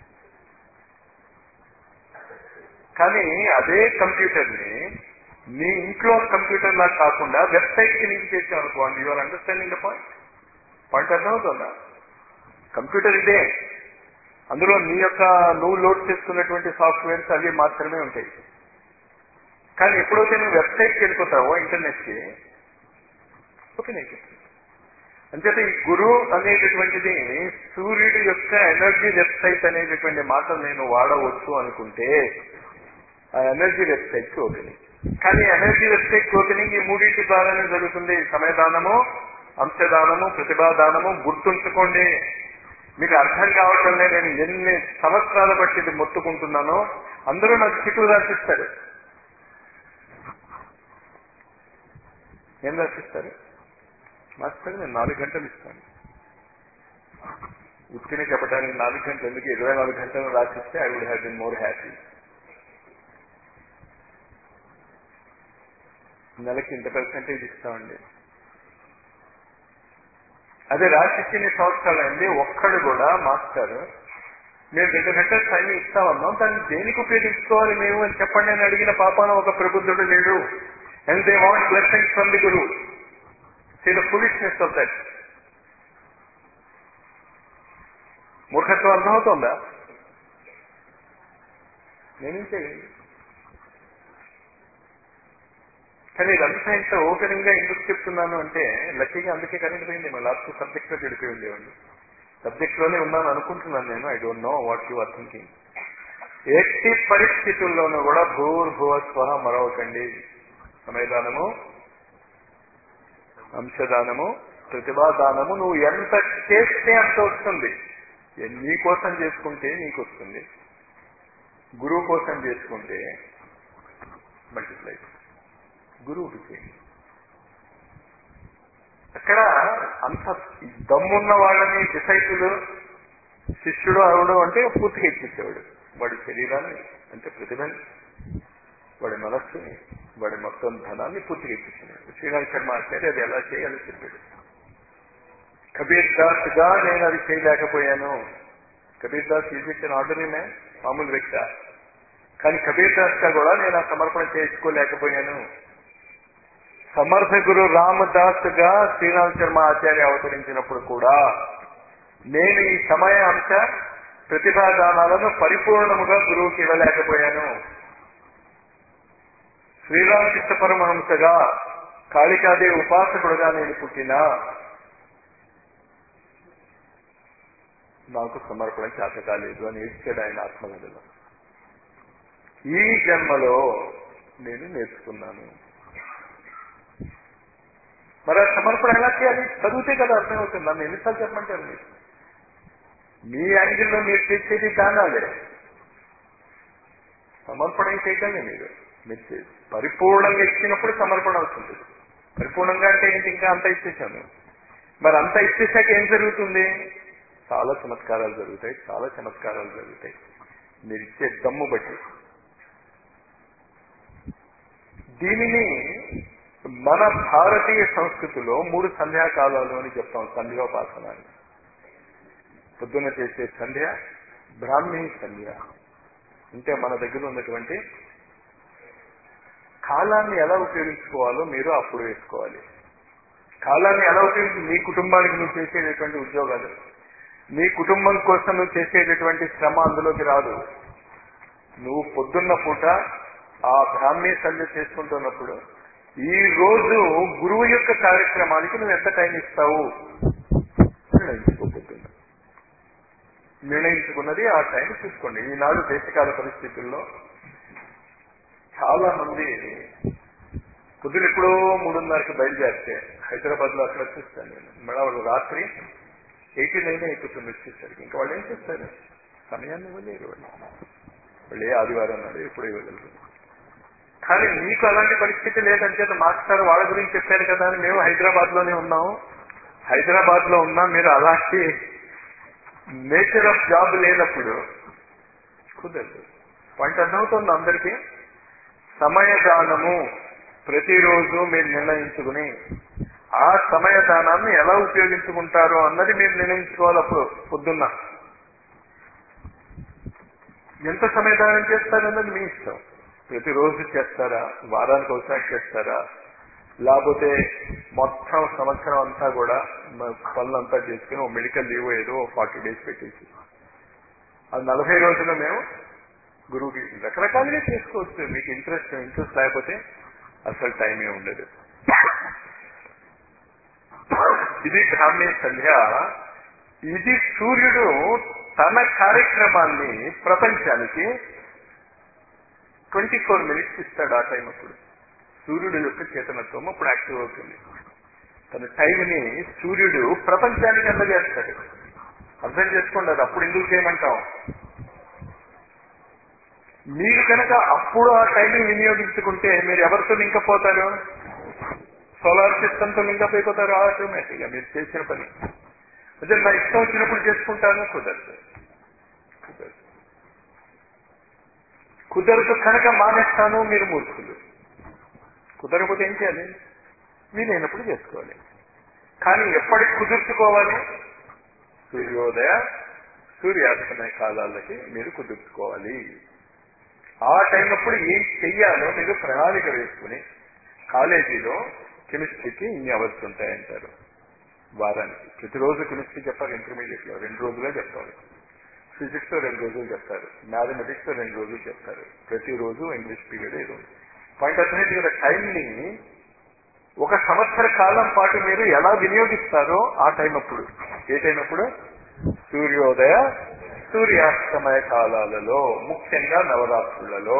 కానీ అదే కంప్యూటర్ ని నీ ఇంట్లో కంప్యూటర్ లా కాకుండా వెబ్సైట్ కి లింక్ చేసావు అనుకోండి your understanding the point point అర్థమవుతుందా కంప్యూటర్ ఇదే అందులో నీ యొక్క నువ్వు లోడ్ చేసుకున్నటువంటి సాఫ్ట్వేర్స్ అవి మాత్రమే ఉంటాయి కానీ ఎప్పుడైతే నువ్వు వెబ్సైట్కి వెళ్ళిపోతావో ఇంటర్నెట్ కి ఓపెన్ అయిపోతుంది అంచేత ఈ గురు అనేటటువంటిది సూర్యుడి యొక్క ఎనర్జీ వెబ్సైట్ అనేటటువంటి మాట నేను వాడవచ్చు అనుకుంటే ఆ ఎనర్జీ వెబ్సైట్ కి ఓపెనింగ్ కానీ ఎనర్జీ వెబ్సైట్ ఓపెనింగ్ ఈ మూడింటి ద్వారానే జరుగుతుంది సమయదానము అంశదానము ప్రతిభాదానము గుర్తుంచుకోండి మీకు అర్థం కావటం లేదు నేను ఎన్ని సంవత్సరాల బట్టి ఇది మొత్తుకుంటున్నానో అందరూ నాకు చిట్లు రాసిస్తారు ఏం రాసిస్తారు మాస్టర్ నేను నాలుగు గంటలు ఇస్తాను ఉత్తిని చెప్పడానికి నాలుగు గంటలు ఎందుకు ఇరవై నాలుగు గంటలు రాసిస్తే I would have been more happy నెలకి ఇంత పర్సెంటేజ్ ఇస్తామండి అదే రాసిచ్చిన సంవత్సరాలండి ఒక్కడు కూడా మాస్టర్ మేము రెండు గంటల టైం ఇస్తామన్నాం దాన్ని దేనికి ఉపయోగించుకోవాలి మేము అని చెప్పండి అని అడిగిన పాపాన ఒక ప్రబుద్ధుడు లేడు and they want blessing from the guru see the foolishness of that మూర్ఖత్వం అర్థమవుతోందా నేనేం చేయండి కానీ ఇదంతా ఇంత ఓపెనింగ్ గా ఎందుకు చెప్తున్నాను అంటే లక్కీగా అందుకే కరెంట్ పోయింది మా లాస్ట్ సబ్జెక్ట్ లో గడిపి ఉండేవాడిని సబ్జెక్ట్ లోనే ఉన్నాను అనుకుంటున్నాను నేను I don't know what you are thinking ఎట్టి పరిస్థితుల్లోనూ కూడా భూర్భువ స్వహ మరవకండి సమయదానము అంశదానము ప్రతిభాదానము నువ్వు ఎంత చేస్తే అంత వస్తుంది నీ కోసం చేసుకుంటే నీకు వస్తుంది గురువు కోసం చేసుకుంటే మల్టిప్లై గురువుకి చేయండి అక్కడ అంత దమ్మున్న వాళ్ళని డిసైపులు శిష్యుడు అవుడు అంటే పూర్తిగా ఇచ్చేసేవాడు వాడి శరీరాన్ని అంటే ప్రతిభని వాడి మనస్సుని వాడి మొత్తం ధనాన్ని పూర్తిగా ఇచ్చేసినాడు శ్రీరామ్ శర్మ ఆచార్య అది ఎలా చేయాలో చెప్పాడు కబీర్ దాస్ గా నేను అది చేయలేకపోయాను Kabir Das is it ordinary man మామూలు వ్యక్త కానీ కబీర్ దాస్ గా కూడా నేను ఆ సమర్పణ చేసుకోలేకపోయాను సమర్థ గురు రామదాస్ గా శ్రీరామ్ శర్మ ఆచార్య అవతరించినప్పుడు కూడా నేను ఈ సమయ అంశ ప్రతిభాదానాలను పరిపూర్ణముగా గురువుకి ఇవ్వలేకపోయాను శ్రీరామకృష్ణ పరమహంసగా కాళికాదేవి ఉపాసకుడుగా నేను పుట్టినా నాకు సమర్పణ చేత కాలేదు అని ఏడ్చాడు ఆయన ఆత్మగదిలో ఈ జన్మలో నేను నేర్చుకున్నాను మరి ఆ సమర్పణ ఎలా చేయాలి చదివితే కదా అర్థమవుతుంది నన్ను ఎన్నిసార్లు చెప్పమంటారు మీరు మీ యాంగిల్లో మీరు తెచ్చేది దానాలే సమర్పణ చేయకండి మీరు మీరు పరిపూర్ణంగా ఇచ్చినప్పుడు సమర్పణ అవుతుంది పరిపూర్ణంగా అంటే ఏంటి ఇంకా అంత ఇచ్చేసాను మరి అంత ఇచ్చేసాక ఏం జరుగుతుంది చాలా చమత్కారాలు జరుగుతాయి చాలా చమత్కారాలు జరుగుతాయి మీరు ఇచ్చే దమ్ము బట్టి దీనిని మన భారతీయ సంస్కృతిలో మూడు సంధ్యాకాలాలు అని చెప్తాం సంధ్యోపాసన అని పొద్దున్న చేసే సంధ్య బ్రాహ్మీ సంధ్య అంటే మన దగ్గర ఉన్నటువంటి కాలాన్ని ఎలా ఉపయోగించుకోవాలో మీరు అప్పుడు వేసుకోవాలి కాలాన్ని ఎలా ఉపయోగించి మీ కుటుంబానికి నువ్వు చేసేటటువంటి ఉద్యోగాలు నీ కుటుంబం కోసం నువ్వు చేసేటటువంటి శ్రమ అందులోకి రాదు నువ్వు పొద్దున్న పూట ఆ బ్రాహ్మీ సంధ్య చేసుకుంటున్నప్పుడు ఈ రోజు గురువు యొక్క కార్యక్రమానికి నువ్వు ఎంత టైం ఇస్తావు నిర్ణయించుకోబోతున్నా నిర్ణయించుకున్నది ఆ టైం చూసుకోండి ఈనాడు దేశకాల పరిస్థితుల్లో చాలా మంది పొద్దున ఎప్పుడో మూడున్నరకి బయలుదేరితే హైదరాబాద్ లో అక్కడ వచ్చేస్తాను నేను మళ్ళీ వాళ్ళు రాత్రి ఎయిటీ నైన్ అయిపోతుంది వచ్చేసరికి ఇంకా వాళ్ళు ఏం చేస్తారు సమయాన్ని ఇవ్వలేరు వాళ్ళు వాళ్ళు ఏ ఆదివారం నాడు ఎప్పుడు ఇవ్వగలరు కానీ మీకు అలాంటి పరిస్థితి లేదంటే మాస్టర్ వాళ్ళ గురించి చెప్పారు కదా అని మేము హైదరాబాద్ లోనే ఉన్నాము హైదరాబాద్ లో ఉన్నా మీరు అలాంటి నేచర్ ఆఫ్ జాబ్ లేనప్పుడు కుదరదు పాయింట్ అర్థమవుతుంది అందరికీ సమయదానము ప్రతిరోజు మీరు నిర్ణయించుకుని ఆ సమయదానాన్ని ఎలా ఉపయోగించుకుంటారో అన్నది మీరు నిర్ణయించుకోవాలి అప్పుడు పొద్దున్న ఎంత సమయదానం చేస్తారన్నది మీ ఇష్టం ప్రతిరోజు చేస్తారా వారానికి ఒకసారి చేస్తారా లేకపోతే మొత్తం సంవత్సరం అంతా కూడా పనులంతా చేసుకుని ఓ మెడికల్ లీవ్ ఏదో ఫార్టీ డేస్ పెట్టేసి అది నలభై రోజులు మేము గురువుకి రకరకాలుగా చేసుకోవచ్చు మీకు ఇంట్రెస్ట్ ఇంట్రెస్ట్ లేకపోతే అసలు టైమే ఉండదు ఇది బ్రాహ్మీ సంధ్య ఇది సూర్యుడు తన కార్యక్రమాన్ని ప్రపంచానికి ట్వంటీ ఫోర్ మినిట్స్ ఇస్తాడు ఆ టైం అప్పుడు సూర్యుడు యొక్క చేతనత్వం అప్పుడు యాక్టివ్ అవుతుంది తన టైంని సూర్యుడు ప్రపంచానికి అందజేస్తాడు అర్థం చేసుకోండి అది అప్పుడు ఎందుకు చేయమంటాం మీరు కనుక అప్పుడు ఆ టైంని వినియోగించుకుంటే మీరు ఎవరితో లింక్ పోతారు సోలార్ సిస్టమ్తో లింక్ అయిపోతారు ఆటోమేటిక్ గా మీరు చేసిన పని అదే నా ఇష్టం వచ్చినప్పుడు చేసుకుంటాను కుదరదు కుదరదు కుదరదు కనుక మానేస్తాను మీరు మూర్ఖులు కుదరకపోతే ఏం చేయాలి వీలైనప్పుడు చేసుకోవాలి కానీ ఎప్పటికి కుదుర్చుకోవాలి సూర్యోదయ సూర్యాస్తమయ కాలాలకి మీరు కుదుర్చుకోవాలి ఆ టైం అప్పుడు ఏం చెయ్యాలో మీరు ప్రణాళిక వేసుకుని కాలేజీలో కెమిస్ట్రీకి ఇన్ని అవర్స్ ఉంటాయంటారు వారానికి ప్రతిరోజు కెమిస్ట్రీ చెప్పాలి ఇంటర్మీడియట్ లో రెండు రోజులే చెప్పాలి ఫిజిక్స్ లో రెండు రోజులు చెప్తారు మ్యాథమెటిక్స్ లో రెండు రోజులు చెప్తారు ప్రతిరోజు ఇంగ్లీష్ పీరియడ్ ఏదో పాయింట్ అర్థమైంది కదా టైంని ఒక సంవత్సర కాలం పాటు మీరు ఎలా వినియోగిస్తారో ఆ టైం అప్పుడు ఏ టైం అప్పుడు సూర్యోదయ సూర్యాస్తమయ కాలాలలో ముఖ్యంగా నవరాత్రులలో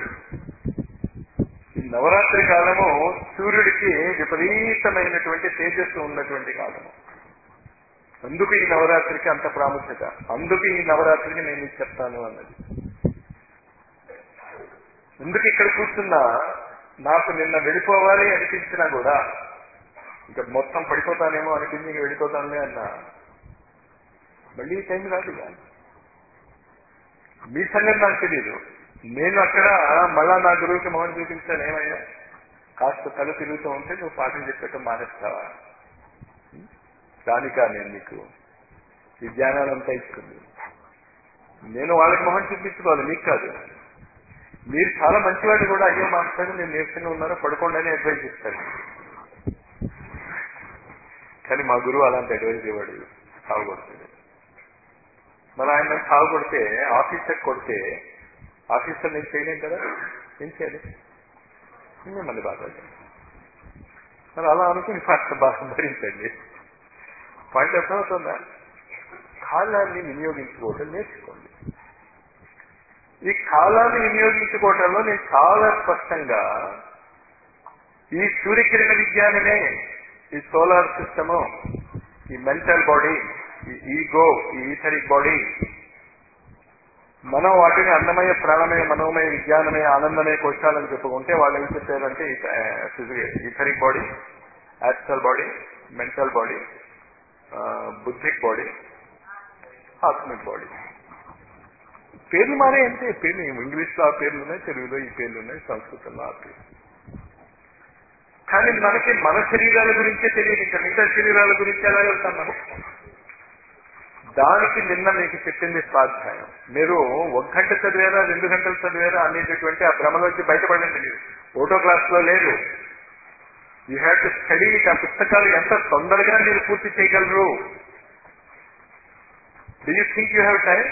ఈ నవరాత్రి కాలము సూర్యుడికి విపరీతమైనటువంటి తేజస్సు ఉన్నటువంటి కాలము అందుకు ఈ నవరాత్రికి అంత ప్రాముఖ్యత అందుకు ఈ నవరాత్రికి నేను ఇది చెప్తాను అన్నది ఎందుకు ఇక్కడ కూర్చున్నా నాకు నిన్న వెళ్ళిపోవాలి అనిపించినా కూడా ఇంకా మొత్తం పడిపోతానేమో అనిపించి ఇంక వెళ్ళిపోతానులే అన్నా మళ్ళీ ఈ టైం రాదు ఇక. మీ సంగతి నాకు తెలియదు నేను అక్కడ మళ్ళా నా గురువుకి మొహం చూపించాను ఏమయ్యా కాస్త తల తిరుగుతూ ఉంటే నువ్వు పాఠం చెప్పటం మానేస్తావా దానికా నేను నీకు ఈ జ్ఞానాలంతా ఇస్తుంది నేను వాళ్ళకి మొహం చూపించుకోవాలి మీకు కాదు మీరు చాలా మంచివాడు కూడా అయ్యో మాస్టర్ నేను నీరసంగా ఉన్నారో పడుకోండి అని అడ్వైజ్ ఇస్తారు కానీ మా గురువు అలాంటి అడ్వైజ్ ఇవ్వడు సాగు కొడుతుంది మరి ఆయన సాగు కొడితే ఆఫీసర్ కొడితే ఆఫీసర్ నేను చేయలేం కదా ఏం చేయాలి మిమ్మల్ని బాధ మరి అలా అనుకుని కాస్త బాగా భరించండి పాయింట్ అర్థమవుతుందా కాలాన్ని వినియోగించుకోవటం నేర్చుకోండి ఈ కాలాన్ని వినియోగించుకోవటంలో నేను చాలా స్పష్టంగా ఈ సూర్యకిరణ విజ్ఞానమే ఈ సోలార్ సిస్టము ఈ మెంటల్ బాడీ ఈ ఈగో ఈ ఈథరిక్ బాడీ మనం వాటిని అన్నమయ ప్రాణమయ మనోమయ విజ్ఞానమయ ఆనందమయ కోశాలని చెప్పుకుంటే వాళ్ళు ఏం చెప్పారంటే etheric body astral body mental body buddhic body atmic body పేర్లు మారే అంటే పేర్లు ఇంగ్లీష్ లో ఆ పేర్లు ఉన్నాయి తెలుగులో ఈ పేర్లు ఉన్నాయి సంస్కృతంలో ఆ పేర్లు కానీ మనకి మన శరీరాల గురించే తెలియదు ఇంకా మిగతా శరీరాల గురించి ఎలా వెళ్తాం మనం దానికి నిన్న మీకు చెప్పింది స్వాధ్యాయం మీరు ఒక గంట చదివారా రెండు గంటలు చదివారా అనేటటువంటి ఆ భ్రమలోంచి బయటపడండి మీరు ఓటో క్లాస్ లో లేదు యూ హ్యావ్ టు స్టడీ ఆ పుస్తకాలు ఎంత తొందరగా మీరు పూర్తి చేయగలరు do you think you have time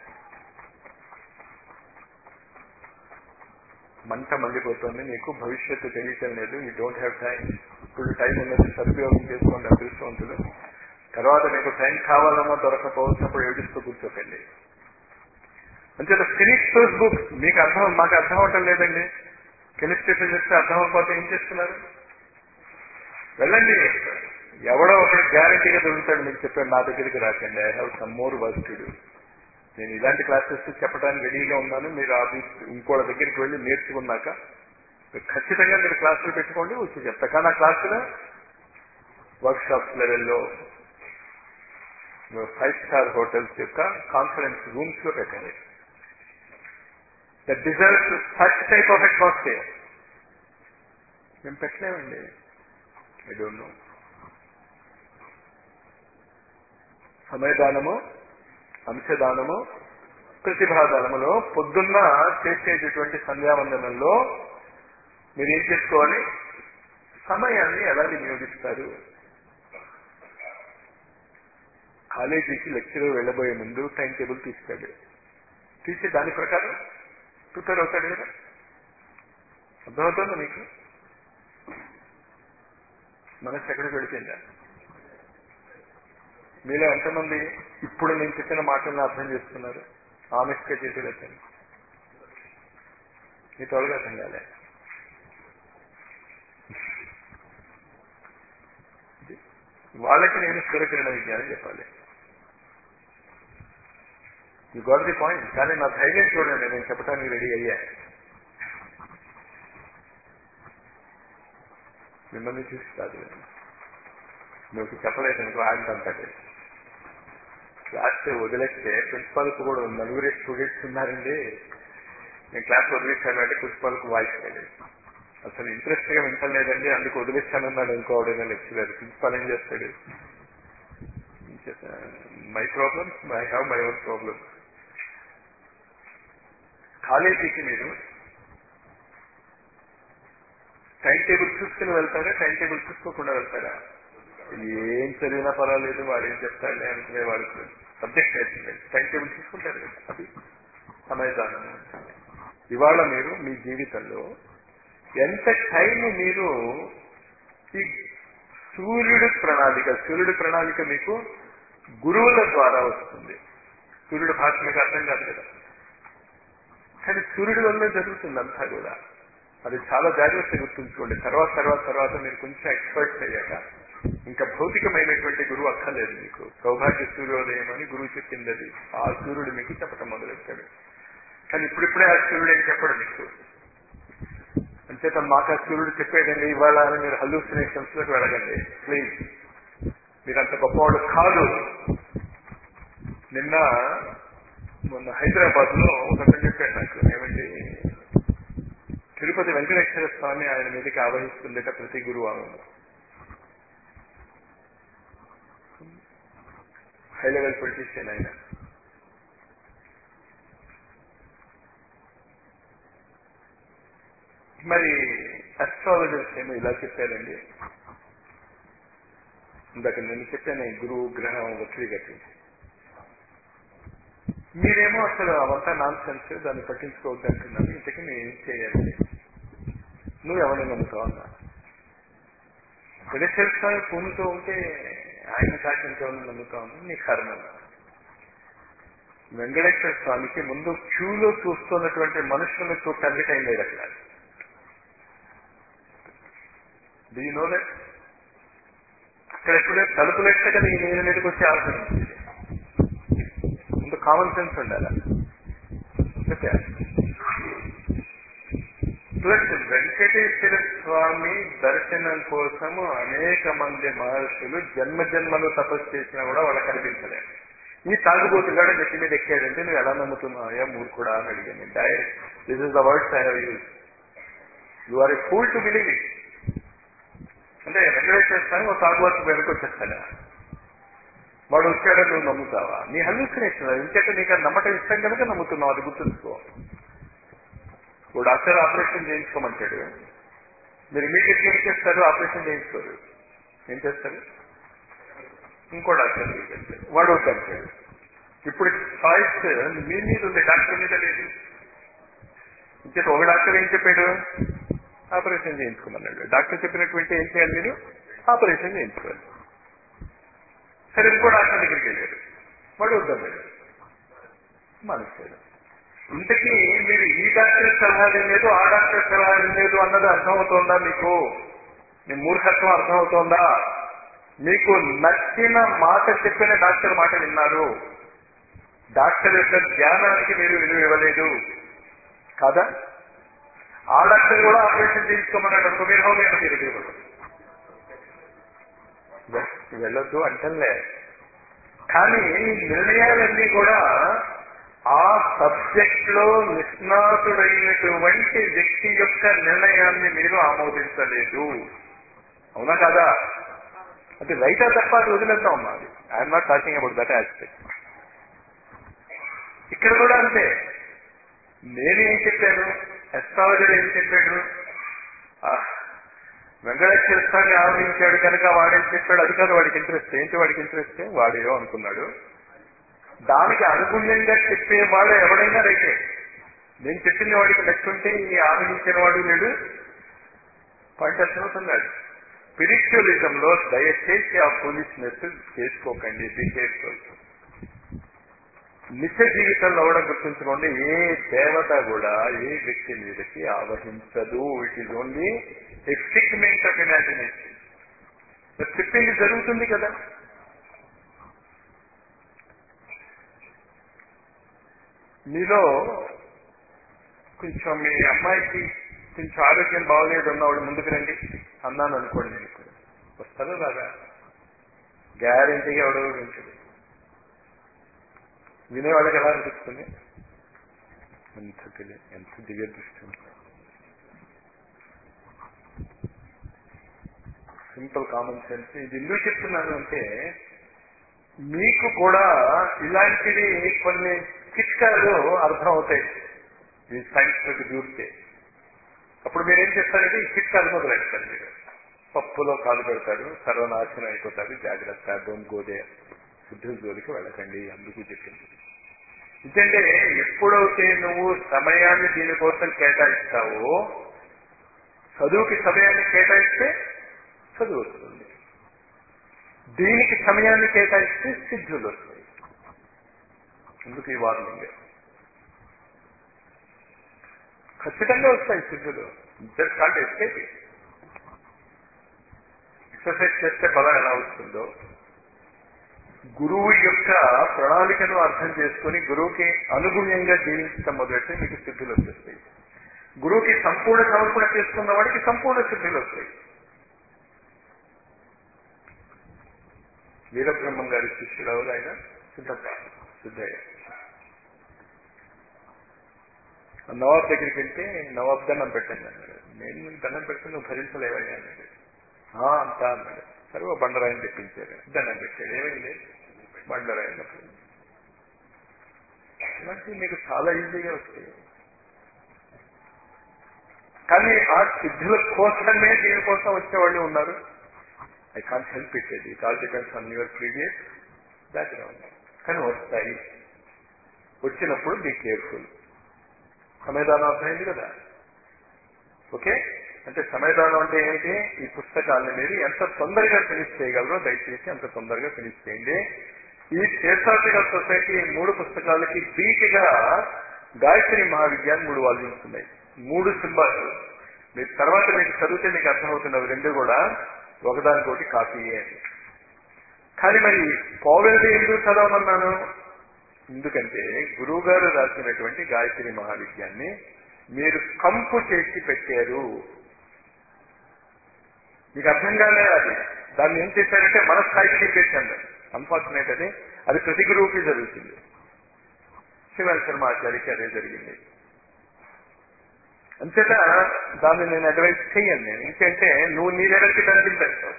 మంట మండిపోతుంది మీకు భవిష్యత్తు తెలియటం లేదు యూ డోంట్ హ్యావ్ టైం ఇప్పుడు టైం ఉన్నది సదుపయోగం చేసుకోండి అదృష్టవంతులు తర్వాత మీకు టైం కావాలన్నా దొరకపోవచ్చినప్పుడు ఏడుస్తూ కూర్చోకండి అంచేత ఫినిష్ దోస్ బుక్స్ మీకు అర్థం మాకు అర్థం అవటం లేదండి కెమిస్ట్రీ ఫిజిక్స్ అర్థం అవ్వకపోతే ఏం చేస్తున్నారు వెళ్ళండి ఎవడో ఒకటి గ్యారంటీగా దొరుకుతాడు మీకు చెప్పాడు నా దగ్గరికి రాకండి I have some more work to do నేను ఇలాంటి క్లాసెస్ చెప్పడానికి రెడీగా ఉన్నాను మీరు అది ఇంకోళ్ళ దగ్గరికి వెళ్ళి నేర్చుకున్నాక ఖచ్చితంగా మీరు క్లాసులు పెట్టుకోండి వచ్చి చెప్తా కానీ ఆ క్లాసులో వర్క్ షాప్స్ లెవెల్లో ఫైవ్ స్టార్ హోటల్స్ యొక్క కాన్ఫరెన్స్ రూమ్స్ లో పెట్టండి they deserve such type of atmosphere మేము పెట్టలేమండి ఐ డోంట్ నో సమయదానము అంశదానము ప్రతిభాదానములో పొద్దున్న చేసేటటువంటి సంధ్యావందనంలో మీరు ఏం చేసుకోవాలి సమయాన్ని ఎలా వినియోగిస్తారు కాలేజీకి లెక్చరర్ వెళ్ళబోయే ముందు టైం టేబుల్ తీస్తాడు తీసి దాని ప్రకారం ప్రిపేర్ అవుతాడు కదా అర్థమవుతుందా మీకు మనసు ఎక్కడికి వెళ్ళిపోయిందా మీలో ఎంతమంది ఇప్పుడు నేను చెప్పిన మాటలను అర్థం చేస్తున్నారు ఆమెస్గా చేసేదట్టండి మీ త్వరగా అర్థం కాలే ఇది. వాళ్ళకి నేను స్థిరకిరణ విజ్ఞానం చెప్పాలి యూ గాట్ ది పాయింట్ కానీ నా ధైర్యం చూడండి నేను చెప్పడానికి రెడీ అయ్యా మిమ్మల్ని చూసి కాదు నువ్వు చెప్పలేదు అనుకో ఆడంతంటే క్లాస్ వదిలేస్తే ప్రిన్సిపాల్కి కూడా నలుగురు స్టూడెంట్స్ ఉన్నారండి నేను క్లాస్ వదిలేశాను అంటే ప్రిన్సిపాల్కి వాయిస్ లేదు అసలు ఇంట్రెస్ట్ గా వింటలేదండి అందుకు వదిలేస్తానన్నాడు ఇంకోడైనా లెక్చరర్ ప్రిన్సిపాల్ ఏం చేస్తాడు my problem I have my own problem కాలేజీకి మీరు టైం టేబుల్ చూసుకుని వెళ్తారా టైం టేబుల్ చూసుకోకుండా వెళ్తారా ఏం చదివినా పర్వాలేదు వాడు ఏం చెప్తాడే అనుకునే వాడు సబ్జెక్ట్ అయితే టైం టేబుల్ చూసుకుంటారు కదా అది సమయదానం ఇవాళ మీరు మీ జీవితంలో ఎంత టైం మీరు ఈ సూర్యుడి ప్రణాళిక సూర్యుడి ప్రణాళిక మీకు గురువుల ద్వారా వస్తుంది సూర్యుడు భాష మీకు అర్థం కాదు కదా కానీ సూర్యుడి వల్లే జరుగుతుంది అంతా కూడా అది చాలా జాగ్రత్త గుర్తుంచుకోండి తర్వాత తర్వాత తర్వాత మీరు కొంచెం ఎక్స్పర్ట్స్ అయ్యాక ఇంకా భౌతికమైనటువంటి గురువు అక్కర్లేదు మీకు సౌభాగ్య సూర్యోదయం అని గురువు చెప్పింది అది ఆ సూర్యుడు మీకు చెప్పటం మొదలెట్టాడు కానీ ఇప్పుడిప్పుడే ఆ సూర్యుడు ఏం చెప్పడు మీకు అంచేత మాకు ఆ సూర్యుడు చెప్పేదండి ఇవాళ అని మీరు హల్యూసినేషన్స్ లోకి వెళ్ళగండి ప్లీజ్ మీరంత గొప్పవాడు కాదు నిన్న మొన్న హైదరాబాద్ లో ఒకటి చెప్పాడు నాకు ఏమండి తిరుపతి వెంకటేశ్వర స్వామి ఆయన మీదకి ఆవహిస్తుందట ప్రతి గురువారం హై లెవెల్ పొలిటీషియన్ ఆయన మరి అస్ట్రాలజర్స్ ఏమో ఇలా చెప్పారండి ఇందాక నేను చెప్పాను ఈ గురువు గ్రహం వక్రీగతి మీరేమో అసలు అవంతా నాన్ సెన్స్ దాన్ని పట్టించుకోవద్దు అంటున్నాను ఇంతకీ నేను ఏం చేయాలి నువ్వు ఎవరిని నమ్ముతావు అన్నా వెంకటేశ్వర భూమితో ఉంటే ఆయన సాక్షితో నమ్ముతావు నీ కర్మ వెంకటేశ్వర స్వామికి ముందు క్యూలో చూస్తున్నటువంటి మనుషులను చూడటానికి టైం లేదు అక్కడ డీ నో దట్ అక్కడ ఎప్పుడే తలుపులు ఎట్ట కదా ఈ నేను మీదకి వచ్చే ఆలోచన ముందు కామన్ సెన్స్ ఉండాలి ప్లస్ వెంకటేశ్వర స్వామి దర్శనం కోసము అనేక మంది మహర్షులు జన్మ జన్మలు తపస్సు చేసినా కూడా వాళ్ళకి కనిపించలేదు ఈ తాగుబోతుగాడు నెత్తి మీద ఎక్కాడంటే నువ్వు ఎలా నమ్ముతున్నావా మూర్ఖుడా అని అడిగాను direct this is the words I have use you are a fool to believe it అంటే వెంకటేశ్వర స్వామి ఒక తాగుబోతు వెనక్కి వచ్చేస్తాడా వాడు వచ్చాడో నువ్వు నమ్ముతావా నీ హల్యూసినేషన్ ఇంకేట నీకు అది నమ్మటం ఇష్టం కనుక నమ్ముతున్నావు అది గుర్తుంచుకో ఓ డాక్టర్ ఆపరేషన్ చేయించుకోమంటాడు మీరు ఇమీడియట్గా ఏం చేస్తారు ఆపరేషన్ చేయించుకోరు ఏం చేస్తారు ఇంకో డాక్టర్ వెళ్తారు వాడు వద్దంటాడు ఇప్పుడు చాయిస్ మీ మీద ఉంది డాక్టర్ మీద లేదు ఇంకే ఒక డాక్టర్ ఏం చెప్పాడు ఆపరేషన్ చేయించుకోమన్నాడు డాక్టర్ చెప్పినటువంటి ఏం చేయాలి మీరు ఆపరేషన్ చేయించుకోవాలి సరే ఇంకో డాక్టర్ దగ్గరికి వెళ్ళారు వాడు వద్దన్నాడు మనసాడు ఇంతకీ మీరు ఈ డాక్టర్ సలహా వినలేదు ఆ డాక్టర్ సలహా వినలేదు అన్నది అర్థమవుతోందా మీకు మీ మూర్ఖత్వం అర్థమవుతోందా మీకు నచ్చిన మాట చెప్పిన డాక్టర్ మాట విన్నారు డాక్టర్ యొక్క జ్ఞానానికి మీరు విలువ ఇవ్వలేదు కాదా ఆ డాక్టర్ కూడా ఆపరేషన్ చేయించుకోమన్నాడు అనుకో మీరు హోమియో మీరు ఇవ్వదు వెళ్ళొద్దు అంటలే కానీ నిర్ణయాలన్నీ కూడా ఆ సబ్జెక్ట్ లో నిష్ణాతుడైనటువంటి వ్యక్తి యొక్క నిర్ణయాన్ని మీరు ఆమోదించలేదు అవునా కాదా అది రైటా తప్ప అది వదిలేద్దాం మాది I'm not talking about that aspect ఇక్కడ కూడా అంతే నేనేం చెప్పాను ఎస్ట్రాలజర్ ఏం చెప్పాడు వెంకటేశ్వర స్వామి ఆవరించాడు కనుక వాడేం చెప్పాడు అది కాదు వాడికి ఇంట్రెస్ట్ ఏంటి వాడికి ఇంట్రెస్ట్ వాడేయో అనుకున్నాడు దానికి అనుగుణ్యంగా చెప్పేవాడు ఎవడైనా రైతే నేను చెప్పిన వాడికి నచ్చుంటే ఈ ఆవరించిన వాడు లేడు పాయింట్ అర్థమవుతున్నాడు స్పిరిచువలిజం లో దయచేసి ఆ పోలీస్నెస్ చేసుకోకండి బి కేర్ఫుల్ నిత్య జీవితంలో కూడా గుర్తుంచుకోండి ఏ దేవత కూడా ఏ వ్యక్తి మీదకి ఆవహించదు it is only a figment of imagination మరి చెప్పింది జరుగుతుంది కదా మీలో కొంచెం మీ అమ్మాయికి కొంచెం ఆరోగ్యం బాగోలేదు ఉన్నవాడు ముందుకు రండి అన్నాను అనుకోండి నేను ఇప్పుడు వస్తారో రాదా గ్యారంటీగా ఎవడో వింటాడు వినేవాళ్ళకి ఎలా అనిపిస్తుంది ఎంత తెలియ ఎంత దివ్య దృష్టి సింపుల్ కామన్ సెన్స్ ఇది ఎందుకు చెప్తున్నాను అంటే మీకు కూడా ఇలాంటివి కొన్ని చిట్కాలు అర్థం అవుతాయి ఈ సైన్స్ లోకి దూరితే అప్పుడు మీరు ఏం చేస్తారంటే ఈ చిట్కాలు మొదలెడతారు మీరు పప్పులో కాలు పెడతారు సర్వనాశనం అయిపోతారు జాగ్రత్త డోంట్ గోదే శుద్ధుల జోలికి వెళ్ళకండి అందుకు చెప్పింది ఎందుకంటే ఎప్పుడైతే నువ్వు సమయాన్ని దీనికోసం కేటాయిస్తావో చదువుకి సమయాన్ని కేటాయిస్తే చదువు వస్తుంది దీనికి సమయాన్ని కేటాయిస్తే సిద్ధులు వస్తాయి ఎందుకు ఈ వార్నింగ్ ఖచ్చితంగా వస్తాయి సిద్ధులు జస్ట్ కాంట్ ఎస్కేప్ ఎక్సర్సైజ్ చేస్తే బలం ఎలా వస్తుందో గురువు యొక్క ప్రణాళికను అర్థం చేసుకుని గురువుకి అనుగుణ్యంగా జీవించడం మొదలైతే మీకు సిద్ధులు వచ్చేస్తాయి గురువుకి సంపూర్ణ సమర్పణ చేసుకున్న వాడికి సంపూర్ణ సిద్ధులు వస్తాయి వీరబ్రహ్మం గారి శిష్యుడు ఎవరు ఆయన సిద్ధప్ప సిద్ధయ్య నవాబ్ దగ్గరికి వెళ్తే నవాబ్ దండం పెట్టండి అన్నాడు నేను నీకు దండం పెడితే నువ్వు భరించలేవయ్యా అన్నాడు "ఆ, అంతా అన్నాడు సరే ఓ బండరాయిని తెప్పించారు దండం పెట్టాడు ఏమైంది బండరాయి అన్నప్పుడు ఇలాంటివి మీకు చాలా ఈజీగా వస్తాయి కానీ ఆ సిద్ధుల కోసమే దీనికోసం వచ్చేవాళ్ళు ఉన్నారు ఐ కాంట్ హెల్ప్ ఇట్ ఇది it all depends on your previous background కానీ వస్తాయి వచ్చినప్పుడు బీ కేర్ఫుల్ సమయదానం అర్థమైంది కదా ఓకే అంటే సమయదానం అంటే ఏమిటి ఈ పుస్తకాన్ని మీరు ఎంత తొందరగా ఫినిష్ చేయగలరో దయచేసి అంత తొందరగా ఫినిష్ చేయండి ఈ క్షేత్రార్థికల్ సొసైటీ ఈ మూడు పుస్తకాలకి ధీటుగా గాయత్రి మహావిద్యాన్ని మూడు వాల్యూమ్స్ ఉన్నాయి మూడు సింబాల్స్ మీరు తర్వాత మీకు చదివితే మీకు అర్థమవుతున్నవి రెండు కూడా ఒకదానికోటి కాపీయే అని కానీ మరి పోవెల్ది ఎందుకు చదవమన్నాను ఎందుకంటే గురువు గారు రాసినటువంటి గాయత్రి మహావిద్యాన్ని మీరు కంపు చేసి పెట్టారు మీకు అర్థం కాలే అది దాన్ని ఏం చేశారంటే మన స్థాయికి పెట్టాను అన్ఫార్చునేట్ అది అది ప్రతి గురువుకి జరుగుతుంది శివన్ శర్మ ఆచార్యకి అదే జరిగింది అంతేత దాన్ని నేను అడ్వైస్ చెయ్యను నేను ఇంకంటే నువ్వు నీ దగ్గరికి కనిపించావు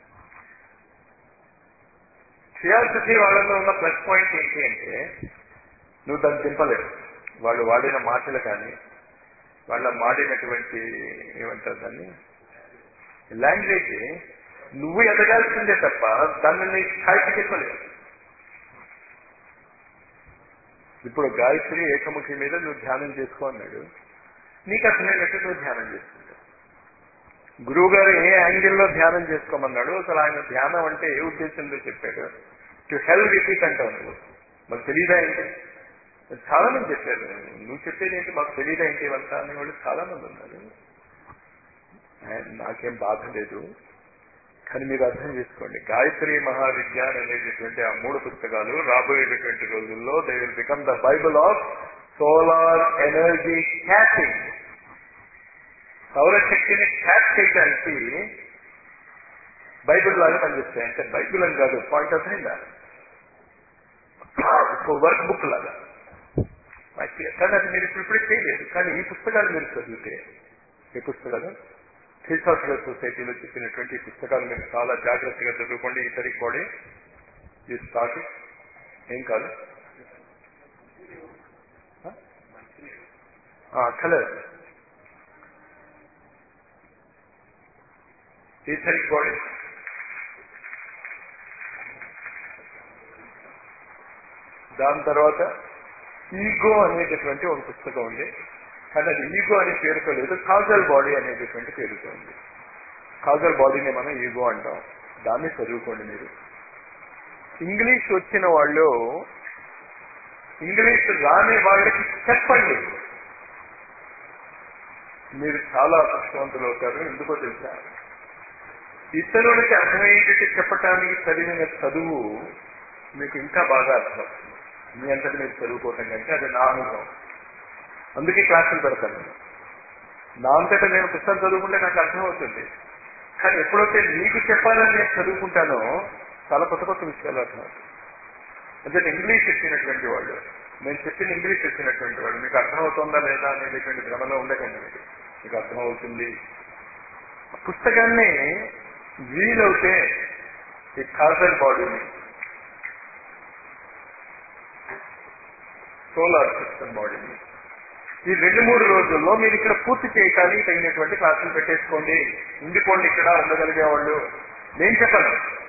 చేయాల్సి వాళ్ళలో ఉన్న ప్లస్ పాయింట్ ఏంటి అంటే నువ్వు దాన్ని దింపలేవు వాళ్ళు వాడిన మాటలు కానీ వాళ్ళ మాడినటువంటి ఏమంటారు దాన్ని లాంగ్వేజ్ నువ్వు ఎదగాల్సిందే తప్ప దాన్ని నీ స్థాయికి చెప్పలేవు ఇప్పుడు గాయత్రి ఏకముఖి మీద నువ్వు ధ్యానం చేసుకో అన్నాడు నీకు అర్థమైనట్టు నువ్వు ధ్యానం చేసుకుంటావు గురువు గారు ఏ యాంగిల్లో ధ్యానం చేసుకోమన్నాడు అసలు ఆయన ధ్యానం అంటే ఏ ఉద్దేశంతో చెప్పాడు టు హెల్ప్ విత్ ఇట్ అంటావు నువ్వు మాకు తెలియదా ఏంటి చాలా మంది చెప్పారు నువ్వు చెప్పేది ఏంటి మాకు తెలియదా ఏంటి ఇవంతా అనే వాళ్ళు చాలా మంది ఉన్నారు నాకేం బాధ లేదు కానీ మీరు అర్థం చేసుకోండి గాయత్రి మహావిజ్ఞాన్ అనేటటువంటి ఆ మూడు పుస్తకాలు రాబోయేటటువంటి రోజుల్లో they will become the Bible of solar energy catching సౌరశక్తిని క్యాచ్ చేయడానికి బైబిల్ లాగా పనిచేస్తాయి అంటే బైబిల్ అని కాదు పాయింట్ ఆఫ్ అయిందా వర్క్ బుక్ లాగా కానీ అది మీరు ఇప్పుడు ఇప్పుడే చేయలేదు కానీ ఈ పుస్తకాలు మీరు చదివితే ఈ పుస్తకాలు థియోసాఫికల్ సొసైటీలో చెప్పినటువంటి పుస్తకాలు మీరు చాలా జాగ్రత్తగా చదువుకోండి ఇతరికి కూడా ఈ స్టార్ట్ ఏం కాదు కలర్ ఈథరిక్ బాడీ దాని తర్వాత ఈగో అనేటటువంటి ఒక పుస్తకం ఉంది కానీ అది ఈగో అనే పేరుతో లేదు కాజల్ బాడీ అనేటటువంటి పేరుతో ఉంది కాజల్ బాడీని మనం ఈగో అంటాం దాన్ని చదువుకోండి మీరు ఇంగ్లీష్ వచ్చిన వాళ్ళు ఇంగ్లీష్ రాని వాళ్ళకి చెప్పండి మీరు చాలా అదృష్టవంతులు అవుతారు ఎందుకో తెలుసా ఇతరులకి అర్థమయ్యేటట్టు చెప్పటానికి చదివిన చదువు మీకు ఇంకా బాగా అర్థం మీ అంతటి మీరు చదువుకోవటం కంటే అది నా అనుభవం అందుకే క్లాసులు పెడతాను నేను. నా అంతటా నేను పుస్తకం చదువుకుంటే నాకు అర్థమవుతుంది కానీ ఎప్పుడైతే నీకు చెప్పాలని నేను చదువుకుంటానో చాలా కొత్త కొత్త విషయాలు అర్థమవుతాయి అంటే ఇంగ్లీష్ వచ్చినటువంటి వాళ్ళు నేను చెప్పిన ఇంగ్లీష్ వచ్చినటువంటి వాళ్ళు మీకు అర్థమవుతుందా లేదా అనేటువంటి భ్రమలో ఉండకండి మీకు మీకు అర్థమవుతుంది ఆ పుస్తకాన్ని వీలవుతే ఈ కాజల్ బాడీని సోలార్ సిస్టమ్ బాడీని ఈ రెండు మూడు రోజుల్లో మీరు ఇక్కడ పూర్తి చేయటానికి తగినటువంటి క్లాసులు పెట్టేసుకోండి ఉండిపోండి ఇక్కడ ఉండగలిగే వాళ్ళు నేను చెప్పను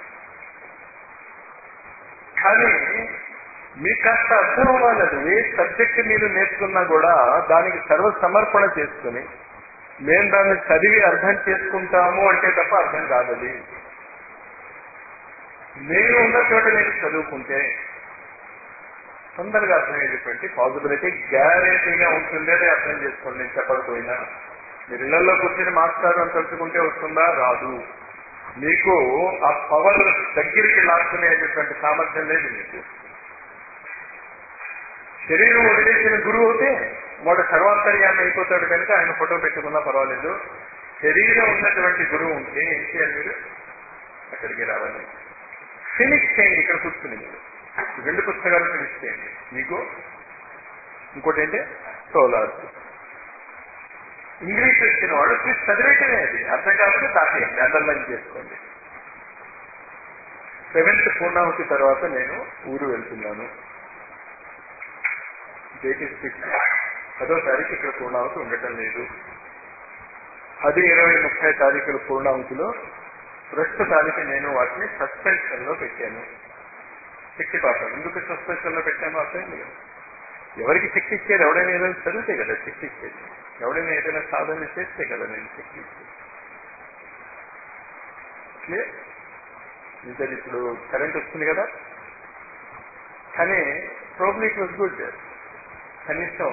కానీ మీకు కాస్త అర్థం అవ్వాలది ఏ సబ్జెక్ట్ మీరు నేర్చుకున్నా కూడా దానికి సర్వ సమర్పణ చేసుకుని మేము దాన్ని చదివి అర్థం చేసుకుంటాము అంటే తప్ప అర్థం కాదది నేను ఉన్న చోట నేను చదువుకుంటే తొందరగా అర్థమయ్యేటువంటి పాసిబిలిటీ గ్యారెంటీగా ఉంటుంది అని అర్థం చేసుకోండి నేను చెప్పకపోయినా మీరు ఇళ్లలో కూర్చొని మాస్టర్ అని తలుచుకుంటే వస్తుందా రాదు మీకు ఆ పవర్ దగ్గరికి లాక్కునేటటువంటి సామర్థ్యం లేదు మీకు శరీరం వదిలేసిన గురువు అయితే వాడు సర్వాంతర్యాన్ని అయిపోతాడు కనుక ఆయన ఫోటో పెట్టుకున్నా పర్వాలేదు శరీరం ఉన్నటువంటి గురువు ఉంటే ఏం చేయాలి మీరు అక్కడికి రావాలి ఫినిష్ చేయండి ఇక్కడ కూర్చుని మీరు ఈ రెండు పుస్తకాలు ఫినిష్ చేయండి మీకు ఇంకోటి ఏంటి సోలార్ ఇంగ్లీష్ వచ్చిన వాడు ప్లీజ్ చదివేటమే అది అర్థం కాకపోతే తాకేయండి అండర్లైన్ చేసుకోండి సెవెంత్ పూర్ణాహుతి తర్వాత నేను ఊరు వెళ్తున్నాను డేట్ ఇస్ ఫిక్స్ పదో తారీఖు ఇక్కడ పూర్ణాహుతి ఉండటం లేదు పది ఇరవై ముప్పై తారీఖుల పూర్ణాహుతిలో ప్రస్తుతానికి నేను వాటిని సస్పెన్షన్ లో పెట్టాను శక్తి పాఠం ఎందుకు సస్పెన్షన్ లో పెట్టానో అర్థమైంది కదా ఎవరికి శక్తి ఇచ్చేది ఎవడైనా ఏదైనా చదివితే కదా శక్తి ఇచ్చేది ఎవడైనా ఏదైనా సాధన చేస్తే కదా నేను శక్తి ఇచ్చేది క్లియర్ ఇంకా ఇప్పుడు కరెంట్ వస్తుంది కదా కానీ ప్రాబ్లీ ఇట్ వాజ్ గుడ్ కనీసం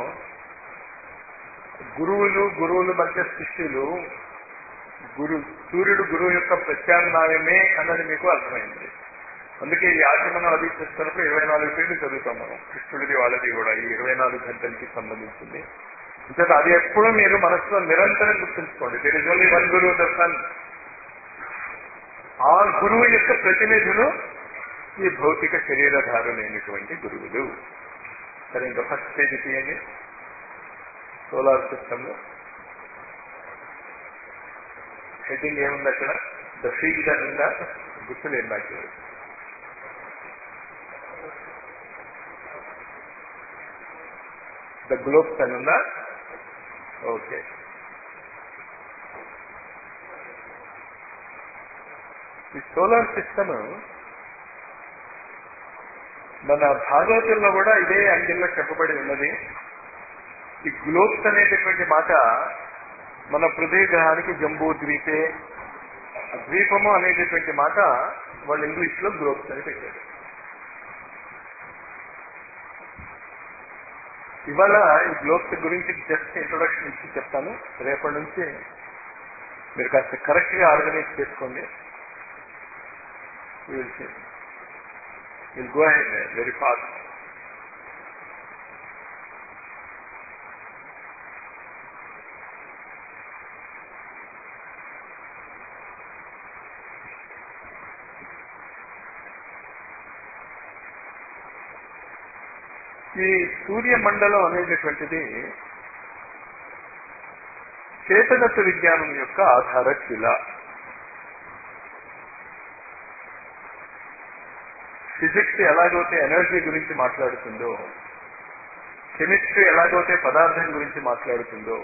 గురువులు గురువుల మధ్య శిష్యులు గురు సూర్యుడు గురువు యొక్క ప్రత్యామ్నాయమే అన్నది మీకు అర్థమైంది అందుకే ఈ ఆచమనం అది చేస్తున్నప్పుడు ఇరవై నాలుగు పేర్లు చదువుతాం మనం కృష్ణుడిది వాళ్ళది కూడా ఈ ఇరవై నాలుగు గంటలకి సంబంధించింది అంటే అది ఎప్పుడూ మీరు మనసులో నిరంతరం గుర్తుంచుకోండి దేర్ ఇస్ ఓన్లీ వన్ గురువు ద సన్ ఆ గురువు యొక్క ప్రతినిధులు ఈ భౌతిక శరీరధారులైనటువంటి గురువులు సరే ఇంకా ఫస్ట్ పేజీ తీయండి సోలార్ సిస్టమ్ లో హెడ్డింగ్ ఏముంది అక్కడ ద ఫీల్డ్ అని ఉందా గుర్తులేదు నాకు ద గ్లోబ్స్ అని ఉందా ఓకే ఈ సోలార్ సిస్టమ్ మన భాగవతంలో కూడా ఇదే అంగిల్లో చెప్పబడి ఉన్నది ఈ గ్లోబ్స్ అనేటటువంటి మాట మన పృథ్వీ గ్రహానికి జంబూ ద్వీపే ద్వీపము అనేటటువంటి మాట వాళ్ళు ఇంగ్లీష్ లో గ్లోబ్స్ అని పెట్టారు ఇవాళ ఈ గ్లోబ్స్ గురించి జస్ట్ ఇంట్రొడక్షన్ ఇచ్చి చెప్తాను రేపటి నుంచి మీరు కాస్త కరెక్ట్ గా ఆర్గనైజ్ చేసుకోండి will go ahead very fast ఈ సూర్యమండలం అనేటటువంటిది చేతనత్వ విజ్ఞానం యొక్క ఆధార శిల ఫిజిక్స్ ఎలాగైతే ఎనర్జీ గురించి మాట్లాడుతుందో కెమిస్ట్రీ ఎలాగైతే పదార్థం గురించి మాట్లాడుతుందో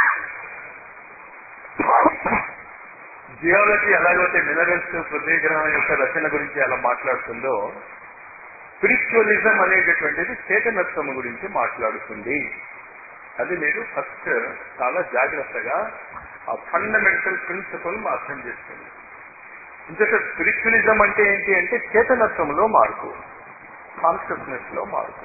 జియాలజీ ఎలాగైతే మినరల్స్ పృథ్వీ గ్రహం యొక్క రచన గురించి ఎలా మాట్లాడుతుందో స్పిరిచువలిజం అనేటటువంటిది చేతనత్వం గురించి మాట్లాడుతుంది అది మీరు ఫస్ట్ చాలా జాగ్రత్తగా ఆ ఫండమెంటల్ ప్రిన్సిపల్ అర్థం చేసుకోండి ఇంకొక స్పిరిచువలిజం అంటే ఏంటి అంటే చేతనత్వంలో మార్పు కాన్షియస్నెస్ లో మార్పు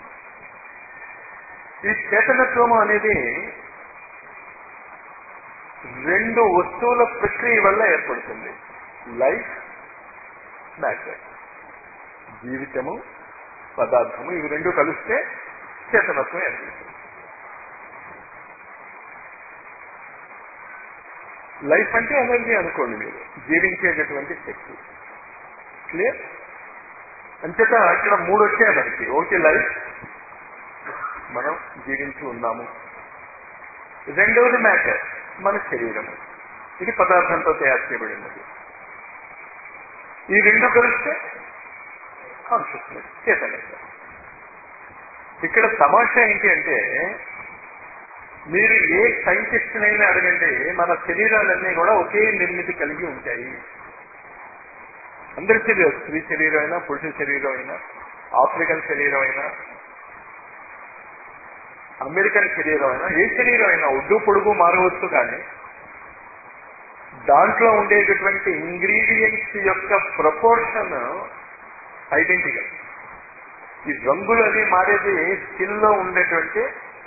ఈ చేతనత్వం అనేది రెండు వస్తువుల ప్రక్రియ వల్ల ఏర్పడుతుంది లైఫ్ మ్యాటర్ జీవితము పదార్థము ఇవి రెండు కలిస్తే చేతనత్వం ఏర్పడుతుంది లైఫ్ అంటే ఎనర్జీ అనుకోండి మీరు జీవించేటటువంటి శక్తి క్లియర్ అంచేత ఇక్కడ మూడు వచ్చాయి మనకి ఒకటి లైఫ్ మనం జీవించి ఉన్నాము రెండవది మ్యాటర్ మన శరీరము ఇది పదార్థంతో తయారు చేయబడినది ఈ రెండు కలిస్తే కాన్షియస్నెస్ చేతనత్వం ఇక్కడ తమాషా ఏంటి అంటే మీరు ఏ సైంటిస్ట్నైనా అడగండి మన శరీరాలన్నీ కూడా ఒకే నిర్మితి కలిగి ఉంటాయి అందరి శరీరం స్త్రీ శరీరం అయినా పురుష శరీరం అయినా ఆఫ్రికన్ శరీరం అయినా అమెరికన్ శరీరం అయినా ఏ శరీరం అయినా ఒడ్డు పొడుగు మారవచ్చు కానీ దాంట్లో ఉండేటటువంటి ఇంగ్రీడియంట్స్ యొక్క ప్రపోర్షన్ ఐడెంటికల్ ఈ రంగులు అది మారేది స్కిన్ లో ఉండేటువంటి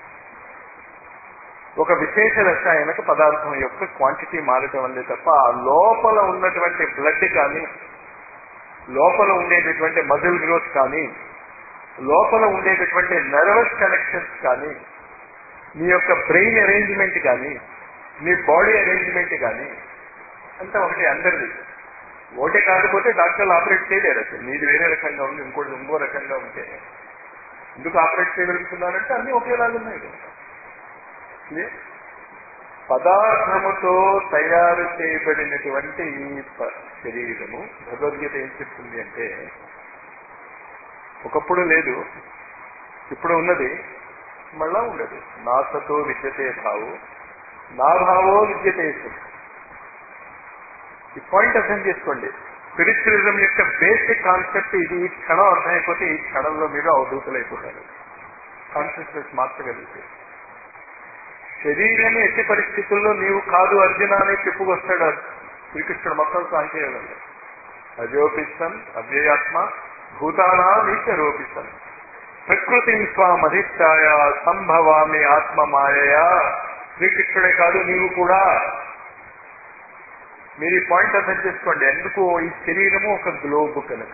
ఒక విశేష రసాయనక పదార్థం యొక్క క్వాంటిటీ మారటం వల్లే తప్ప ఆ లోపల ఉన్నటువంటి బ్లడ్ కానీ లోపల ఉండేటటువంటి మజిల్ గ్రోత్ కానీ లోపల ఉండేటటువంటి నర్వస్ కనెక్షన్స్ కానీ మీ యొక్క బ్రెయిన్ అరేంజ్మెంట్ కానీ మీ బాడీ అరేంజ్మెంట్ కానీ అంతా ఒకటి అందరిది ఒకటే కాకపోతే డాక్టర్లు ఆపరేట్ చేయలేరు అసలు మీది వేరే రకంగా ఉంది ఇంకోటి ఇంకో రకంగా ఉంటే ఎందుకు ఆపరేట్ చేయగలుగుతున్నారంటే అన్ని ఒకేలాగా ఉన్నాయి కదా క్లియర్? పదార్థముతో తయారు చేయబడినటువంటి ఈ ప- శరీరము భగవద్గీత ఏం చెప్తుంది అంటే ఒకప్పుడు లేదు ఇప్పుడు ఉన్నది మళ్ళా ఉండదు నాసతో విద్యతే భావు నా భావో విద్యతే సుఖ. ఈ పాయింట్ అర్థం చేసుకోండి స్పిరిచువలిజం యొక్క బేసిక్ కాన్సెప్ట్ ఇది ఈ క్షణం అర్థమైపోతే ఈ క్షణంలో మీరు అవధూతులైపోతారు కాన్షియస్నెస్ మార్చగలిగితే శరీరం ఎట్టి పరిస్థితుల్లో నీవు కాదు అర్జున అని చెప్పుకొస్తాడు శ్రీకృష్ణుడు మొత్తం సాంఖ్యయోగంలో అజోపిస్తాం అవ్యయాత్మ భూతానా నీచరోపిస్తాం ప్రకృతి స్వామధిష్టాయ సంభవామి ఆత్మ మాయయా శ్రీకృష్ణుడే కాదు నీవు కూడా మీరు ఈ పాయింట్ అర్థం చేసుకోండి ఎందుకు ఈ శరీరము ఒక గ్లోబ్ కనుక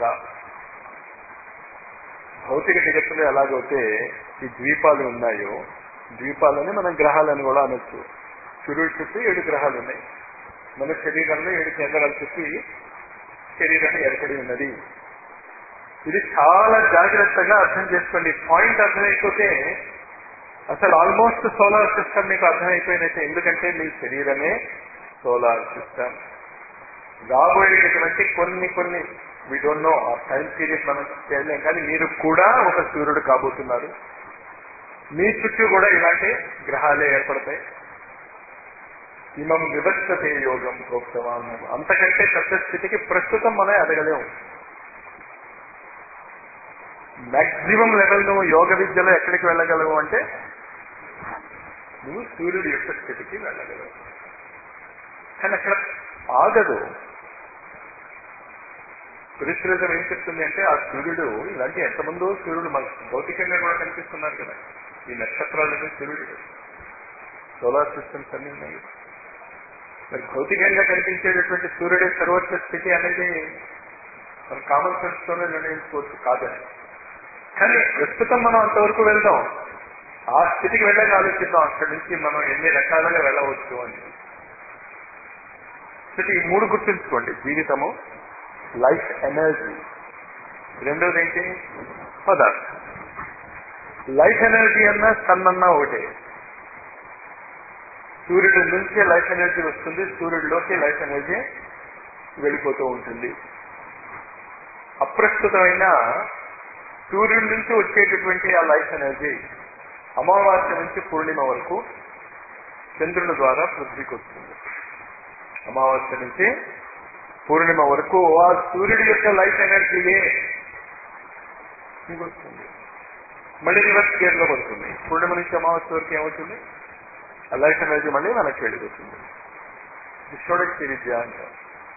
భౌతిక జగత్తులో ఎలాగైతే ఈ ద్వీపాలు ఉన్నాయో ద్వీపాలని మనం గ్రహాలని కూడా అనొచ్చు సూర్యుడి చుట్టూ ఏడు గ్రహాలు ఉన్నాయి మన శరీరంలో ఏడు కేంద్రాల చుట్టూ ఈ శరీరం ఏర్పడి ఉన్నది ఇది చాలా జాగ్రత్తగా అర్థం చేసుకోండి పాయింట్ అర్థమైపోతే అసలు ఆల్మోస్ట్ సోలార్ సిస్టమ్ మీకు అర్థమైపోయినట్టే ఎందుకంటే మీ శరీరమే సోలార్ సిస్టమ్ రాబోయేటటువంటి కొన్ని కొన్ని వీ డోంట్ నో ఆ టైం పీరియడ్ మనం చేయలేం కానీ మీరు కూడా ఒక సూర్యుడు కాబోతున్నారు మీ చుట్టూ కూడా ఇలాంటి గ్రహాలే ఏర్పడతాయి ఇమం విభక్తతే యోగం ప్రోక్తవాన్ అంతకంటే పెద్ద స్థితికి ప్రస్తుతం మనం ఎదగలేము మాక్సిమం లెవెల్ నువ్వు యోగ విద్యలో ఎక్కడికి వెళ్ళగలవు అంటే నువ్వు సూర్యుడి యొక్క స్థితికి వెళ్ళగలవు కానీ అక్కడ ఆగదు స్పిరిచువలిజం ఏం చెప్తుంది అంటే ఆ సూర్యుడు ఇలాంటి ఎంతమందో సూర్యుడు మనకు భౌతికంగా కూడా కనిపిస్తున్నారు కదా ఈ నక్షత్రాలన్నీ సూర్యుడు సోలార్ సిస్టమ్స్ అన్ని ఉన్నాయి మరి భౌతికంగా కనిపించేటటువంటి సూర్యుడే సర్వోచ్చ స్థితి అనేది మన కామన్ సెన్స్ తోనే నిర్ణయించుకోవచ్చు కాదని కానీ ప్రస్తుతం మనం అంతవరకు వెళ్దాం ఆ స్థితికి వెళ్ళాక ఆలోచిద్దాం అక్కడి నుంచి మనం ఎన్ని రకాలుగా వెళ్ళవచ్చు అని సో ఈ మూడు గుర్తుంచుకోండి జీవితము లైఫ్ ఎనర్జీ రెండోది ఏంటి పదార్థం లైఫ్ ఎనర్జీ అన్నా సన్ అన్నా ఒకటే సూర్యుడి నుంచి లైఫ్ ఎనర్జీ వస్తుంది సూర్యుడిలోకి లైఫ్ ఎనర్జీ వెళ్ళిపోతూ ఉంటుంది అప్రస్తుతమైన సూర్యుడి నుంచి వచ్చేటటువంటి ఆ లైఫ్ ఎనర్జీ అమావాస్య నుంచి పూర్ణిమ వరకు చంద్రుని ద్వారా పృథ్వీకి వస్తుంది అమావాస్య నుంచి పూర్ణిమ వరకు ఆ సూర్యుడి యొక్క లైఫ్ ఎనర్జీయే మీకు వస్తుంది మళ్ళీ రివర్స్ గేర్ లో పడుతుంది పూర్ణిమ నుంచి అమావాస్య వరకు ఏమవుతుంది ఆ లైఫ్ ఎనర్జీ మళ్ళీ వెనక్కి వెళ్ళిపోతుంది ఇది షోడక్తి విద్య అంటారు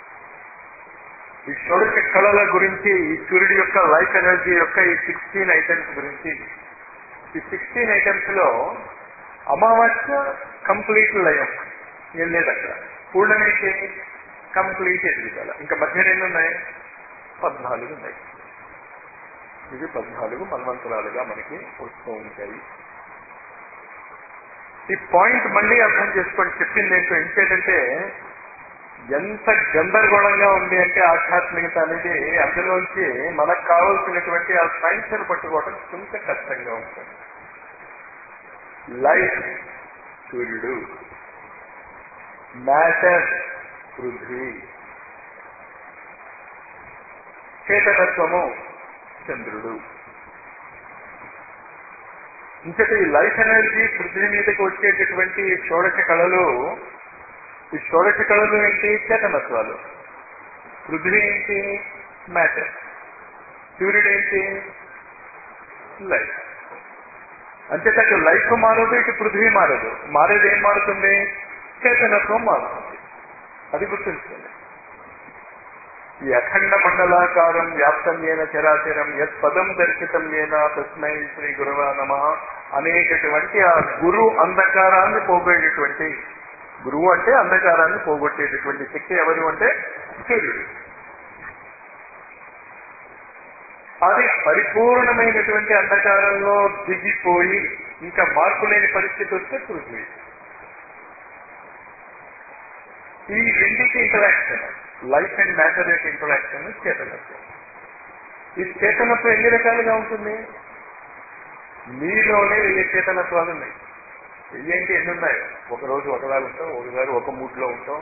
ఈ షోడక కళల గురించి ఈ సూర్యుడి యొక్క లైఫ్ ఎనర్జీ యొక్క ఈ సిక్స్టీన్ ఐటమ్స్ గురించి ఈ సిక్స్టీన్ ఐటమ్స్ లో అమావాస్య కంప్లీట్ లయం ఏం లేదు అక్కడ పూర్ణం ఏంటి కంప్లీట్ ఎదుగుదల ఇంకా మధ్య ఎన్ని ఉన్నాయి పద్నాలుగు ఉన్నాయి ఇవి పద్నాలుగు మన్వంతరాలుగా మనకి వస్తూ ఉంటాయి ఈ పాయింట్ మళ్ళీ అర్థం చేసుకోండి చెప్పింది ఏంటో ఏంటంటే ఎంత గందరగోళంగా ఉంది అంటే ఆధ్యాత్మికత అనేది అందులోంచి మనకు కావలసినటువంటి ఆ సైన్స్ ని పట్టుకోవడం కొంత కష్టంగా ఉంటుంది లైఫ్ సూర్యుడు మ్యాటర్ పృథ్వీ చేతనత్వము చంద్రుడు ఇంకటి ఈ లైఫ్ ఎనర్జీ పృథ్వీ మీదకి వచ్చేటటువంటి షోడశ కళలు ఈ షోడశ కళలు ఏంటి చేతనత్వాలు పృథ్వీ ఏంటి మ్యాటర్ సూర్యుడు ఏంటి లైఫ్ అంతేకాదు ఇటు లైఫ్ మారదు ఇటు పృథ్వీ మారదు మారేది ఏం మారుతుంది చేతనత్వం మారుతుంది అది గుర్తుంచుకోండి ఈ అఖండ మండలాకారం వ్యాప్తం ఏన చరాచరం యత్ పదం దర్శితం ఏన తస్మై శ్రీ గురువ నమ అనేటటువంటి ఆ గురు అంధకారాన్ని పోగొట్టేటువంటి గురువు అంటే అంధకారాన్ని పోగొట్టేటటువంటి శక్తి ఎవరు అంటే సూర్యుడు అది పరిపూర్ణమైనటువంటి అంధకారంలో దిగిపోయి ఇంకా మార్పు లేని పరిస్థితి వస్తే పృథ్వీ ఈ రెండింటి ఇంటరాక్షన్ లైఫ్ అండ్ మ్యాటర్ యొక్క ఇంటరాక్షన్ చేతనత్వం ఈ చేతనత్వం ఎన్ని రకాలుగా ఉంటుంది మీలోనే వెయ్యి చేతనత్వాలు ఉన్నాయి వెయ్యి అంటే ఎన్ని ఉన్నాయి ఒకరోజు ఒకలాగా ఉంటాం ఒకసారి ఒక మూడ్లో ఉంటాం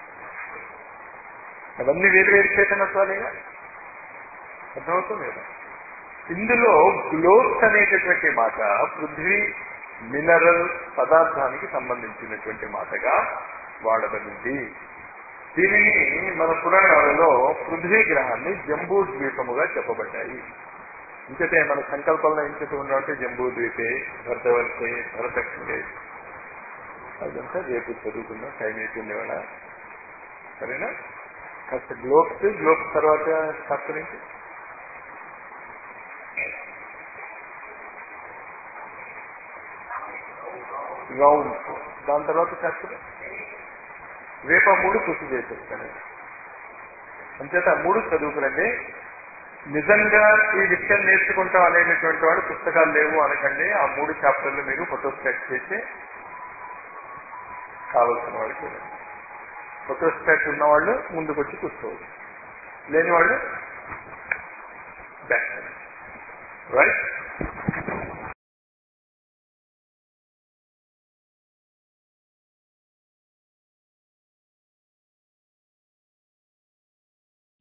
అవన్నీ వేరు వేరు చేతనత్వాలేగా అర్థమవుతుంది కదా ఇందులో గ్లోబ్స్ అనేటటువంటి మాట పృథ్వీ మినరల్ పదార్థానికి సంబంధించినటువంటి మాటగా వాడబడింది దీనిని మన పురాణాలలో పృథ్వీ గ్రహాన్ని జంబూ ద్వీపముగా చెప్పబడ్డాయి ఇంకతే మన సంకల్పంలో ఇంకటి ఉన్నట్టు జంబూ ద్వీపే భరతవర్షే భరతక్షే అదంతా రేపు చదువుకుందాం టైం అయిపోయింది ఇవాళ సరేనా కాస్త గ్లోబ్స్ గ్లోబ్స్ తర్వాత చాప్టర్ ఏంటి రౌండ్ దాని తర్వాత చాప్టర్ రేపు ఆ మూడు పూర్తి చేసేస్తాను అంచేత ఆ మూడు చదువుకురండి నిజంగా ఈ విషయం నేర్చుకుంటాం అనేటటువంటి వాడు పుస్తకాలు లేవు అనకండి ఆ మూడు చాప్టర్లు మీరు ఫోటోస్టాట్ చేసి కావలసిన వాళ్ళు చూడండి ఫోటోస్టాట్ ఉన్న వాళ్ళు ముందుకు వచ్చి కూర్చోవచ్చు లేని వాళ్ళు బ్యాక్ రైట్